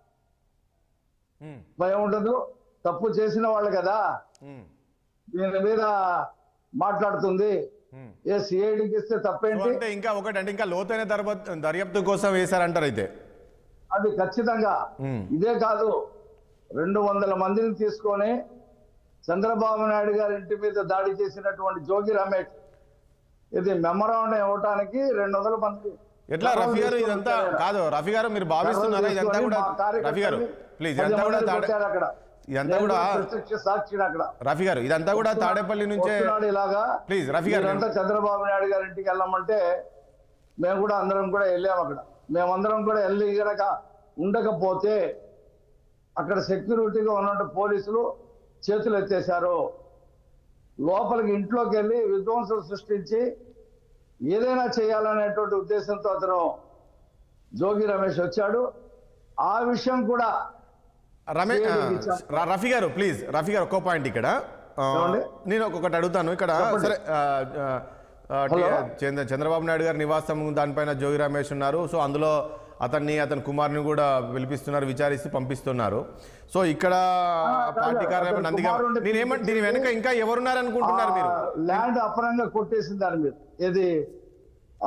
ఉమ్, భయం ఉండదు తప్పు చేసిన వాళ్ళు కదా ఉమ్, దీని మీద మాట్లాడుతుంది ఉమ్. ఏ సిఐడికి ఇస్తే సో తప్పేంటి అంటే ఇంకా ఒకటి అంటే ఇంకా లోతైన దర్యాప్తు దర్యాప్తు కోసం వేశారంటారు అయితే అది ఖచ్చితంగా ఉమ్. ఇదే కాదు రెండు వందల మందిని తీసుకొని చంద్రబాబు నాయుడు గారి ఇంటి మీద దాడి చేసినటువంటి జోగి రమేష్ ఇది మెమరాండం ఇవ్వటానికి రెండు వందల మంది ఎట్లా రఫీ గారు ఇదంతా కాదు రఫీ గారు మీరు భావిస్తున్నారా ఇదంతా కూడా రఫీ గారు ప్లీజ్ ఇదంతా కూడా తాడే అక్కడ ఇదంతా కూడా ప్రత్యక్ష సాక్షిని అక్కడ రఫీ గారు ఇదంతా కూడా తాడేపల్లి నుంచే వస్తున్నాడు ఇలాగా ప్లీజ్ రఫీ గారు మీరంతా చంద్రబాబు నాయుడు గారి ఇంటికి వెళ్ళమంటే మేము కూడా అందరం కూడా వెళ్ళాము అక్కడ మేమందరం కూడా వెళ్ళి గనక ఉండకపోతే అక్కడ సెక్యూరిటీగా ఉన్నట్టు పోలీసులు చేతులు ఎత్తేశారు లోపలికి ఇంట్లోకి వెళ్ళి విధ్వంసం సృష్టించి ఏదైనా చేయాలనేటువంటి ఉద్దేశంతో అతను జోగి రమేష్ వచ్చాడు ఆ విషయం కూడా రమే ఆ, ఏది ఇచ్చా? ర- రఫీ గారు ప్లీజ్ రఫీ గారు ఒక్కో పాయింట్ ఇక్కడ ఆ, ఏమండి? నేను ఒక్కొక్కటి అడుగుతాను ఇక్కడ చెప్పండి. సరే ఆ, ఆ, ఆ, హలో? చంద్ర- చంద్రబాబు నాయుడు గారి నివాసం దానిపైన జోగి రమేష్ ఉన్నారు సో అందులో అతన్ని అతని కుమారుని కూడా పిలిపిస్తున్నారు విచారిస్తూ పంపిస్తున్నారు సో ఇక్కడ పార్టీ కాదు, కార్యాలయం అతని నందిగా కుమారుడిని నేనేమంటే దీని వెనక ఇంకా ఎవరున్నారు అనుకుంటున్నారు మీరు ల్యాండ్ అపరంగా కొట్టేసిన దాని మీద ఇది ఆ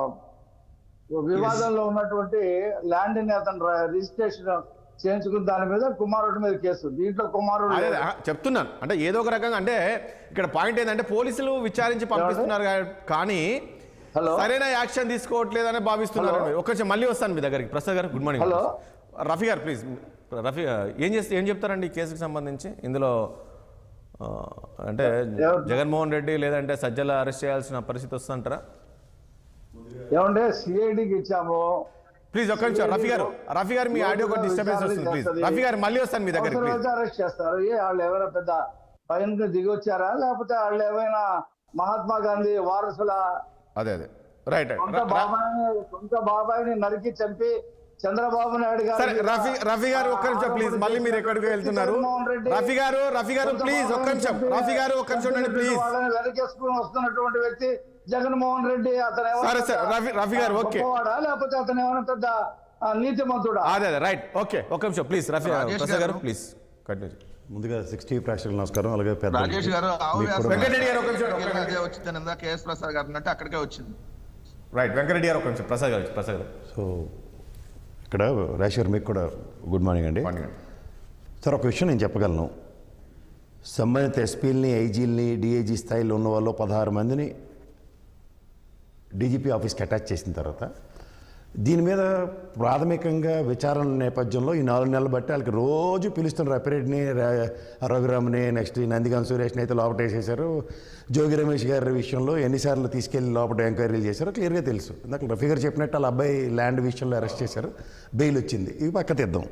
వివాదంలో ఉన్నటువంటి ల్యాండ్ ని అతను ర- రిజిస్ట్రేషన్ చేయించుకున్న దాని మీద కుమారుడి మీద కేసు దీంట్లో కుమారుడు అదే లేడు. ఆ, చెప్తున్నాను అంటే ఏదో ఒక రకంగా అంటే ఇక్కడ పాయింట్ ఏంటంటే పోలీసులు విచారించి పంపిస్తున్నారు కా- కానీ హలో సరైన యాక్షన్ తీసుకోవట్లేదని భావిస్తున్నారు హలో? మీరు. ఒక్క నిమిషం మళ్ళీ వస్తాను మీ దగ్గరికి ప్రసాద్ గారు గుడ్ మార్నింగ్ హలో? రఫీ గారు ప్లీజ్ రఫీ ఏం చేస్తే ఏం చెప్తారండి ఈ కేసుకి సంబంధించి ఇందులో ఆ, అంటే ఎవరు? జగన్మోహన్ రెడ్డి లేదంటే సజ్జల అరెస్ట్ చేయాల్సిన పరిస్థితి వస్తుంటారా ఏమంటే సిఐడికి ఇచ్చాము ప్లీజ్ ఒక్క నిమిషం రఫీ గారు రఫీ గారు మీ ఆడియో కూడా డిస్టర్బెన్స్ వస్తుంది ప్లీజ్ రఫీ గారు మళ్ళీ వస్తాను మీ దగ్గరికి ప్లీజ్ అవసరమైతే అరెస్ట్ చేస్తారు ఏ వాళ్ళు ఎవరైనా పెద్ద పైన దిగి వచ్చారా లేకపోతే వాళ్ళు ఏమైనా మహాత్మా గాంధీ వారసుల అదే అదే రైట్ సొంత బాబాయిని సొంత బాబాయిని నరికి చంపి చంద్రబాబు నాయుడు గారు సరే రఫీ రఫీ గారు ఒక్క నిమిషం ప్లీజ్ మళ్ళీ మీరు ఎక్కడికి వెళ్తున్నారు జగన్మోహన్ రెడ్డి రఫీ గారు రఫీ గారు సొంత ప్లీజ్ ఒక్క బాబాయిని నిమిషం చంపి రఫీ గారు ఒక్క నిమిషం ఉండండి ప్లీజ్ వాళ్ళని వెనకేసుకుని వస్తున్నటువంటి వ్యక్తి జగన్మోహన్ రెడ్డి అతను ఏమైనా సరే, సరే. పెద్ద రఫీ- రఫీ గారు, ఓకే. గొప్పవాడా? లేకపోతే అతను ఏమైనా పెద్ద ఆ, నీతిమంతుడా అదే అదే రైట్ ఓకే ఒక్క నిమిషం ప్లీజ్ రఫీ గారు రాజేష్ ప్రసాద్ గారు గారు. ప్లీజ్ కంటిన్యూ ముందుగా సిక్స్టీ ప్రేక్షకులు నమస్కారం అలాగే పెద్ద రాజేష్ గారు ఆవు మీకు కూడా- వ్యాసం వెంకటరెడ్డి గారు ఒక నిమిషం, ఒక నిమిషం. అదే వచ్చిందని ఇందాక కేఎస్ ప్రసాద్ గారు అన్నట్టు అక్కడికే వచ్చింది రైట్ వెంకరెడ్డి గారు ఒక నిమిషం ప్రసాద్ గారు ప్రసాద్ గారు సో ఇక్కడ రాజేష్ గారు మీకు కూడా గుడ్ మార్నింగ్ అండి మార్నింగ్ సార్ ఒక విషయం నేను చెప్పగలను సంబంధిత ఎస్పీలని ఐజీలని డిఐజీ స్థాయిలో ఉన్న వాళ్ళు పదహారు మందిని డీజీపీ ఆఫీస్కి అటాచ్ చేసిన తర్వాత దీని మీద ప్రాథమికంగా విచారణ నేపథ్యంలో ఈ నాలుగు నెలలు బట్టి వాళ్ళకి రోజు పిలుస్తున్నారు అప్పిరెడ్డిని రఘురామ్ని నెక్స్ట్ ఈ నందిగాం సురేష్ని అయితే లోపల వేసేశారు జోగి రమేష్ గారి విషయంలో ఎన్నిసార్లు తీసుకెళ్లి లోపల ఎంక్వైరీలు చేశారో క్లియర్గా తెలుసు ఇందాక రఫీ గారు చెప్పినట్టు వాళ్ళ అబ్బాయి ల్యాండ్ విషయంలో అరెస్ట్ చేశారు బెయిల్ వచ్చింది ఇవి పక్క తీద్దాం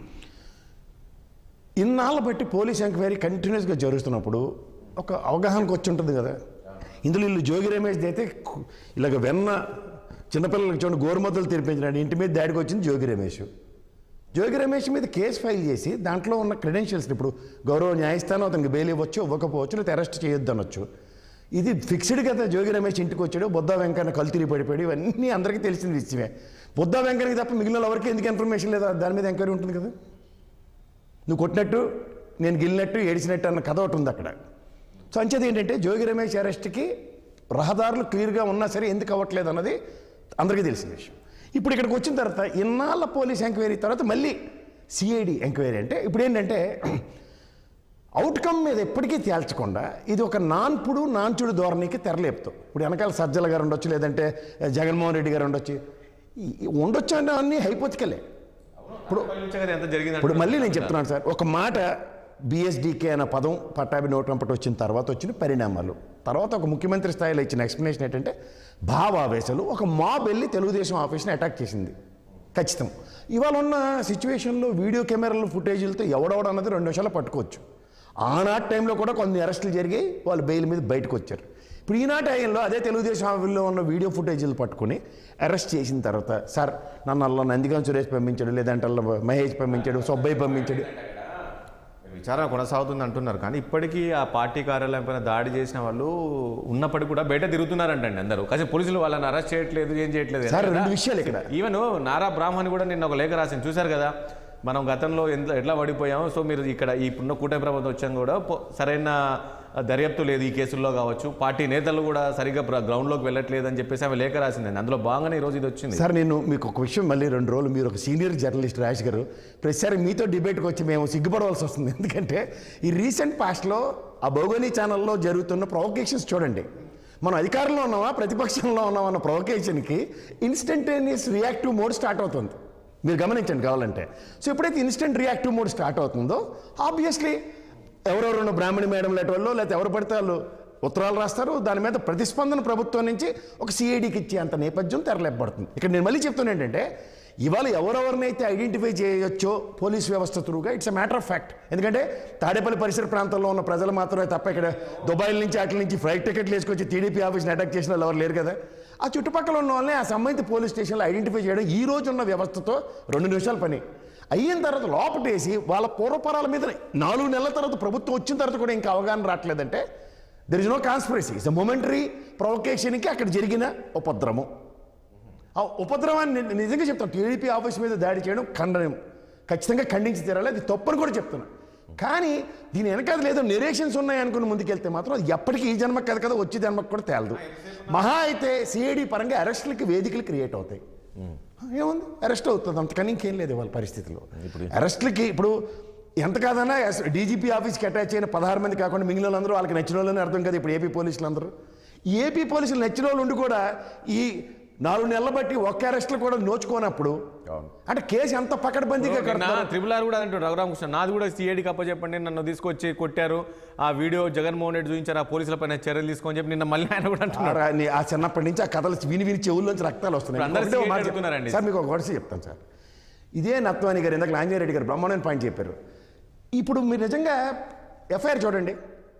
ఇన్నాళ్ళు బట్టి పోలీస్ ఎంక్వైరీ కంటిన్యూస్గా జరుగుతున్నప్పుడు ఒక అవగాహనకు వచ్చి ఉంటుంది కదా ఇందులో వీళ్ళు జోగి రమేష్ అయితే కు- ఇలాగ వెన్న చిన్నపిల్లలకి చూడండి గోరుమద్దలు తెరిపించినాడు ఇంటి మీద దాడికి వచ్చింది జోగి రమేష్ జోగి రమేష్ మీద కేసు ఫైల్ చేసి దాంట్లో ఉన్న క్రెడెన్షియల్స్ ఇప్పుడు గౌరవ న్యాయస్థానం అతనికి బెయిల్ ఇవ్వచ్చు ఇవ్వకపోవచ్చు లేకపోతే అరెస్ట్ చేయొద్దు అనొచ్చు ఇది ఫిక్స్డ్ కదా జోగి రమేష్ ఇంటికి వచ్చాడు బుద్ధా వెంకన్న కళ్ళు తిరిగి పడిపోయాడు ఇవన్నీ అందరికీ తెలిసిన విషయమే బుద్ధా వెంకన్నకి తప్ప మిగిలిన ఎవరికి ఎందుకు ఇన్ఫర్మేషన్ లేదా దాని మీద ఎంక్వైరీ ఉంటుంది కదా నువ్వు కొట్టినట్టు నేను గిల్లినట్టు ఏడిచినట్టు అన్న కథ ఒకటి ఉంది అక్కడ సో అంచేది ఏంటంటే జోగి రమేష్ అరెస్ట్కి రహదారులు క్లియర్గా ఉన్నా సరే ఎందుకు అవ్వట్లేదు అన్నది అందరికీ తెలిసిన విషయం ఇప్పుడు ఇక్కడికి వచ్చిన తర్వాత ఇన్నాళ్ళ పోలీస్ ఎంక్వైరీ తర్వాత మళ్ళీ సిఐడి ఎంక్వైరీ అంటే ఇప్పుడు ఏంటంటే అవుట్కమ్ మీద ఎప్పటికీ తేల్చకుండా ఇది ఒక నాన్పుడు నాన్చుడు ధోరణికి తెరలేపుతాం ఇప్పుడు వెనకాల సజ్జల గారు ఉండొచ్చు లేదంటే జగన్మోహన్ రెడ్డి గారు ఉండొచ్చు ఈ- ఈ ఉండొచ్చు అన్న అన్నీ హైపోతికలే ఇప్పుడు ఎంత జరిగింది ఇప్పుడు మళ్ళీ నేను చెప్తున్నాను సార్ ఒక మాట బిఎస్డికే అనే పదం పట్టాభి నోట్ వెంపటి వచ్చిన తర్వాత వచ్చిన పరిణామాలు తర్వాత ఒక ముఖ్యమంత్రి స్థాయిలో ఇచ్చిన ఎక్స్ప్లెనేషన్ ఏంటంటే భావావేశాలు ఒక మాబ్ వెళ్ళి తెలుగుదేశం ఆఫీస్ని అటాక్ చేసింది ఖచ్చితం ఇవాళ ఉన్న సిచ్యువేషన్లో వీడియో కెమెరాల ఫుటేజీలతో ఎవడెవడ అన్నది రెండు నిమిషాలు పట్టుకోవచ్చు ఆనాటి టైంలో కూడా కొన్ని అరెస్టులు జరిగాయి వాళ్ళు బెయిల్ మీద బయటకు వచ్చారు ఇప్పుడు ఈనాటి టైంలో అదే తెలుగుదేశం ఆఫీస్లో ఉన్న వీడియో ఫుటేజీలు పట్టుకుని అరెస్ట్ చేసిన తర్వాత సార్ నన్ను అల్ల నందిగాం సురేష్ పంపించాడు లేదంటే అల్ల మహేష్ పంపించాడు సుబ్బయ్య పంపించాడు విచారణ కొనసాగుతుంది అంటున్నారు కానీ ఇప్పటికీ ఆ పార్టీ కార్యాలయం పైన దాడి చేసిన వాళ్ళు ఉన్నప్పటికీ కూడా బయట తిరుగుతున్నారంటండి అందరూ కానీ పోలీసులు వాళ్ళని అరెస్ట్ చేయట్లేదు ఏం చేయట్లేదు సార్ రెండు విషయాలు ఇక్కడ ఈవెన్ నారా బ్రాహ్మణ్ కూడా నిన్న ఒక లేఖ రాసింది చూశారు కదా మనం గతంలో ఎంత ఎట్లా పడిపోయామో సో మీరు ఇక్కడ ఇప్పుడున్న కూటమి ప్రభుత్వం వచ్చాం కూడా పో- సరైన దర్యాప్తు లేదు ఈ కేసుల్లో కావచ్చు పార్టీ నేతలు కూడా సరిగ్గా ప్ర- గ్రౌండ్లోకి వెళ్ళట్లేదు అని చెప్పేసి ఆమె లేఖ రాసిందండి అందులో భాగంగానే ఈ రోజు ఇది వచ్చింది సార్ నేను మీకు ఒక విషయం మళ్ళీ రెండు రోజులు మీరు ఒక సీనియర్ జర్నలిస్ట్ రాజ్ గారు ప్రతిసారి మీతో డిబేట్కి వచ్చి మేము సిగ్గుపడవలసి వస్తుంది ఎందుకంటే ఈ రీసెంట్ పాస్ట్లో ఆ భౌగోళీ ఛానల్లో జరుగుతున్న ప్రొవకేషన్స్ చూడండి మనం అధికారంలో ఉన్నామా ప్రతిపక్షంలో ఉన్నామా అన్న ప్రొవకేషన్కి ఇన్స్టంటేనియస్ రియాక్టివ్ మోడ్ స్టార్ట్ అవుతుంది మీరు గమనించండి కావాలంటే సో ఎప్పుడైతే ఇన్స్టెంట్ రియాక్టివ్ మోడ్ స్టార్ట్ అవుతుందో ఆబ్వియస్లీ ఎవరెవరు ఉన్న బ్రాహ్మణి మేడం లేటి వాళ్ళు లేకపోతే ఎవరు పడితే వాళ్ళు ఉత్తరాలు రాస్తారు దాని మీద ప్రతిస్పందన ప్రభుత్వం నుంచి ఒక సిఐడికి ఇచ్చే అంత నేపథ్యం తెరలేపబడుతుంది ఇక్కడ నేను మళ్ళీ చెప్తున్నా ఏంటంటే ఇవాళ ఎవరెవరినైతే ఐడెంటిఫై చేయొచ్చో పోలీస్ వ్యవస్థ త్రూగా it's a matter of fact ఎందుకంటే తాడేపల్లి పరిసర ప్రాంతంలో ఉన్న ప్రజలు మాత్రమే తప్ప ఇక్కడ దుబాయ్ నుంచి అట్ల నుంచి ఫ్లైట్ టికెట్లు వేసుకొచ్చి టీడీపీ ఆఫీస్ని అటాక్ చేసిన వాళ్ళు ఎవరు లేరు కదా ఆ చుట్టుపక్కల ఉన్న వాళ్ళని ఆ సంబంధిత పోలీస్ స్టేషన్లో ఐడెంటిఫై చేయడం ఈ రోజు ఉన్న వ్యవస్థతో రెండు నిమిషాల పని అయిన తర్వాత లోపటేసి వాళ్ళ పూర్వపరాల మీద నాలుగు నెలల తర్వాత ప్రభుత్వం వచ్చిన తర్వాత కూడా ఇంకా అవగాహన రావట్లేదంటే there is no conspiracy it's momentary ప్రొవకేషన్కి అక్కడ జరిగిన ఉపద్రవం ఆ ఉపద్రవాన్ని ని- నిజంగా చెప్తాను టీడీపీ ఆఫీస్ మీద దాడి చేయడం ఖండనం ఖచ్చితంగా ఖండించి తీరాలి అది తప్పని కూడా చెప్తున్నా కానీ దీని వెనకాల లేదో నెరేషన్స్ ఉన్నాయి అనుకుని ముందుకెళ్తే మాత్రం అది ఎప్పటికీ ఈ జన్మకు కదా కదా వచ్చే జన్మకు కూడా తేలదు మహా అయితే సిఐడి పరంగా అరెస్టులకి వేదికలు క్రియేట్ అవుతాయి ఏముంది అరెస్ట్ అవుతుంది అంతకని ఇంకేం లేదు వాళ్ళ పరిస్థితిలో అరెస్టులకి ఇప్పుడు ఎంత కాదన్నా డీజీపీ ఆఫీస్కి అటాచ్ అయిన పదహారు మంది కాకుండా మిగిలిన వాళ్ళందరూ వాళ్ళకి నచ్చిన వాళ్ళని అర్థం కదా ఇప్పుడు ఏపీ పోలీసులు అందరూ ఏపీ పోలీసులు నచ్చిన వాళ్ళు ఉండి కూడా ఈ నాలుగు నెలలు బట్టి ఒక్క అరెస్టులు కూడా నోచుకోనప్పుడు అవును. అంటే కేసు ఎంత పకడ్బందీగా కడతారు ట్రిపుల్ ఆర్ కూడా అంటాడు రఘురామకృష్ణ నాది కూడా సిఐడికి అప్పచెప్పండి నన్ను తీసుకొచ్చి కొట్టారు ఆ వీడియో జగన్మోహన్ రెడ్డి చూపించారు ఆ పోలీసుల పైన చర్యలు తీసుకొని చెప్పి నిన్న మళ్ళీ ఆయన కూడా అంటున్నారు ఆ రా- ఆ చిన్నప్పటి నుంచి ఆ కథలు విని విని చెవుల్లోంచి రక్తాలు వస్తున్నాయి ఇప్పుడు అందరూ ఒకటే ఒక మాట సీరియల్ అడుగుతున్నారండి. సార్ మీకు ఒక వర్షం చెప్తాను సార్ ఇదే నత్వాని గారు ఇందాక ఆంజనేయ రెడ్డి గారు బ్రహ్మాండమైన పాయింట్ చెప్పారు ఇప్పుడు మీరు నిజంగా ఎఫ్ఐఆర్ చూడండి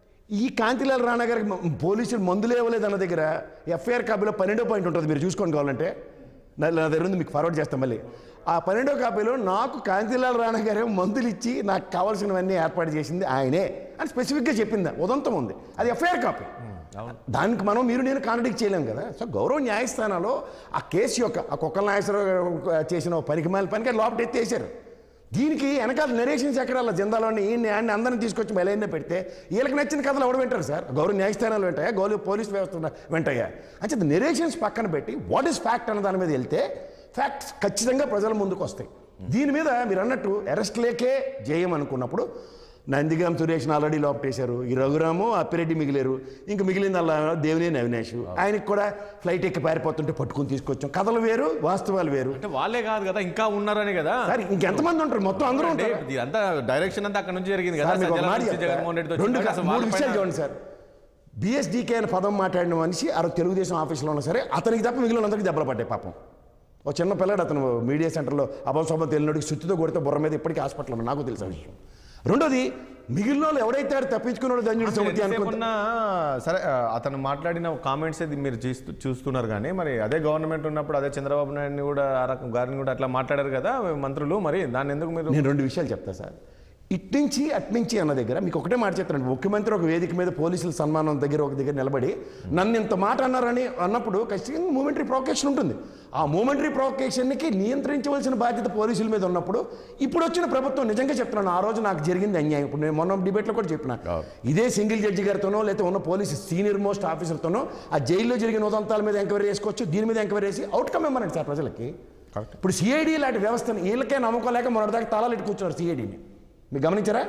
ఈ కాంతిలాల్ రాణా గారికి మ- పోలీసులు మందులు ఇవ్వలేదు అన్న దగ్గర ఎఫ్ఐఆర్ కాపీలో పన్నెండో పాయింట్ ఉంటుంది మీరు చూసుకోండి కావాలంటే నా నా దగ్గర ఉంది మీకు ఫార్వర్డ్ చేస్తాం మళ్ళీ ఆ పన్నెండో కాపీలో నాకు కాంతిలాల్ రాణా గారు మందులు ఇచ్చి నాకు కావాల్సినవన్నీ ఏర్పాటు చేసింది ఆయనే అని స్పెసిఫిక్గా చెప్పింది ఉదంతం ఉంది అది ఎఫ్ఐఆర్ కాపీ దానికి మనం మీరు నేను కాంట్రడిక్ట్ చేయలేం కదా సో గౌరవ న్యాయస్థానాల్లో ఆ కేసు యొక్క ఆ కుక్కల నాగేశ్వరరావు చేసిన ఓ పనికి మాల పనికి లోపల ఎత్తేసారు దీనికి వెనకాల నెరేషన్స్ ఎక్కడ అలా జిందాలోని ఈ న్యాయాన్ని అందరిని తీసుకొచ్చి మెలైన పెడితే వీళ్ళకి నచ్చిన కథలు ఎవడు వింటారు సార్ గౌరవ న్యాయస్థానాలు వెంటాయా గౌరవ పోలీస్ వ్యవస్థ వెంటాయా అంటే నెరేషన్స్ పక్కన పెట్టి వాట్ ఈస్ ఫ్యాక్ట్ అన్న దాని మీద వెళ్తే ఫ్యాక్ట్స్ ఖచ్చితంగా ప్రజల ముందుకు వస్తాయి దీని మీద మీరు అన్నట్టు అరెస్ట్ లేకే చేయమనుకున్నప్పుడు నందిగాం సురేష్ ఆల్రెడీ లోపటేశారు ఈ రఘురాము అప్పిరెడ్డి మిగిలేరు ఇంకా మిగిలింది అలా దేవినేని అవినాష్ ఆయనకి కూడా ఫ్లైట్ ఎక్కి పారిపోతుంటే పట్టుకుని తీసుకొచ్చాం కథలు వేరు వాస్తవాలు వేరు అంటే వాళ్ళే కాదు కదా ఇంకా ఉన్నారని కదా సార్ ఇంకెంతమంది ఉంటారు మొత్తం అందరూ అంటే ఉంటారు ఇదంతా డైరెక్షన్ అంతా అక్కడ నుంచి జరిగింది కదా సార్, మీకు ఒక సజ్జల మాట నుంచి చెప్తా. జగన్మోహన్ రెడ్డి రెండు వచ్చింది కా- అసలు మూడు వాళ్ళ విషయాలు పైన- చూడండి సార్ బిఎస్డికే అనే పదం మాట్లాడిన మనిషి ఆ రోజు తెలుగుదేశం ఆఫీస్లో ఉన్నా సరే అతనికి తప్ప మిగిలిన అందరికీ దెబ్బలు పడ్డాయి పాపం ఓ చిన్న పిల్లడు అతను మీడియా సెంటర్లో అబౌసోబం తెలియనోడికి సుత్తితో కొడితే బుర్ర మీద ఇప్పటికీ హాస్పిటల్ ఉన్నాడు నాకు తెలిసిన విషయం రెండోది మిగిలిన వాళ్ళు ఎవరైతే ఆడు తప్పించుకున్నాడో ధన్యుడు సమితి ఎంతసేపు అనుకుంటే ఉన్నా సరే ఆ, అతను మాట్లాడిన కామెంట్స్ మీరు చూస్తూ చూస్తున్నారు కానీ మరి అదే గవర్నమెంట్ ఉన్నప్పుడు అదే చంద్రబాబు నాయుడిని కూడా ఆ రకం గారిని కూడా అట్లా మాట్లాడారు కదా మంత్రులు మరి దాన్ని ఎందుకు మీరు నేను రెండు విషయాలు చెప్తా సార్ ఇట్నుంచి అట్నుంచి అన్న దగ్గర మీకు ఒకటే మాట చెప్తాను ముఖ్యమంత్రి ఒక వేదిక మీద పోలీసుల సన్మానం దగ్గర ఒక దగ్గర నిలబడి నన్ను ఇంత మాట అన్నారని అన్నప్పుడు ఖచ్చితంగా మూమెంటరీ ప్రొవకేషన్ ఉంటుంది ఆ మూమెంటరీ ప్రొవకేషన్కి నియంత్రించవలసిన బాధ్యత పోలీసుల మీద ఉన్నప్పుడు ఇప్పుడు వచ్చిన ప్రభుత్వం నిజంగా చెప్తున్నాను ఆ రోజు నాకు జరిగింది అన్యాయం ఇప్పుడు నేను మొన్న డిబేట్లో కూడా చెప్పిన ఇదే సింగిల్ జడ్జి గారితోనో లేకపోతే ఉన్న పోలీసు సీనియర్ మోస్ట్ ఆఫీసర్తోనో ఆ జైల్లో జరిగిన ఉదంతాల మీద ఎంక్వైరీ చేసుకోవచ్చు దీని మీద ఎంక్వైరీ చేసి అవుట్కమ్ ఇవ్వనండి సార్ ప్రజలకి ఇప్పుడు సిఐడి లాంటి వ్యవస్థను వీళ్ళకే నమ్మకం లేక మొన్నటిదాకా తాళాలు ఇటు కూర్చున్నారు సిఐడిని మీరు గమనించారా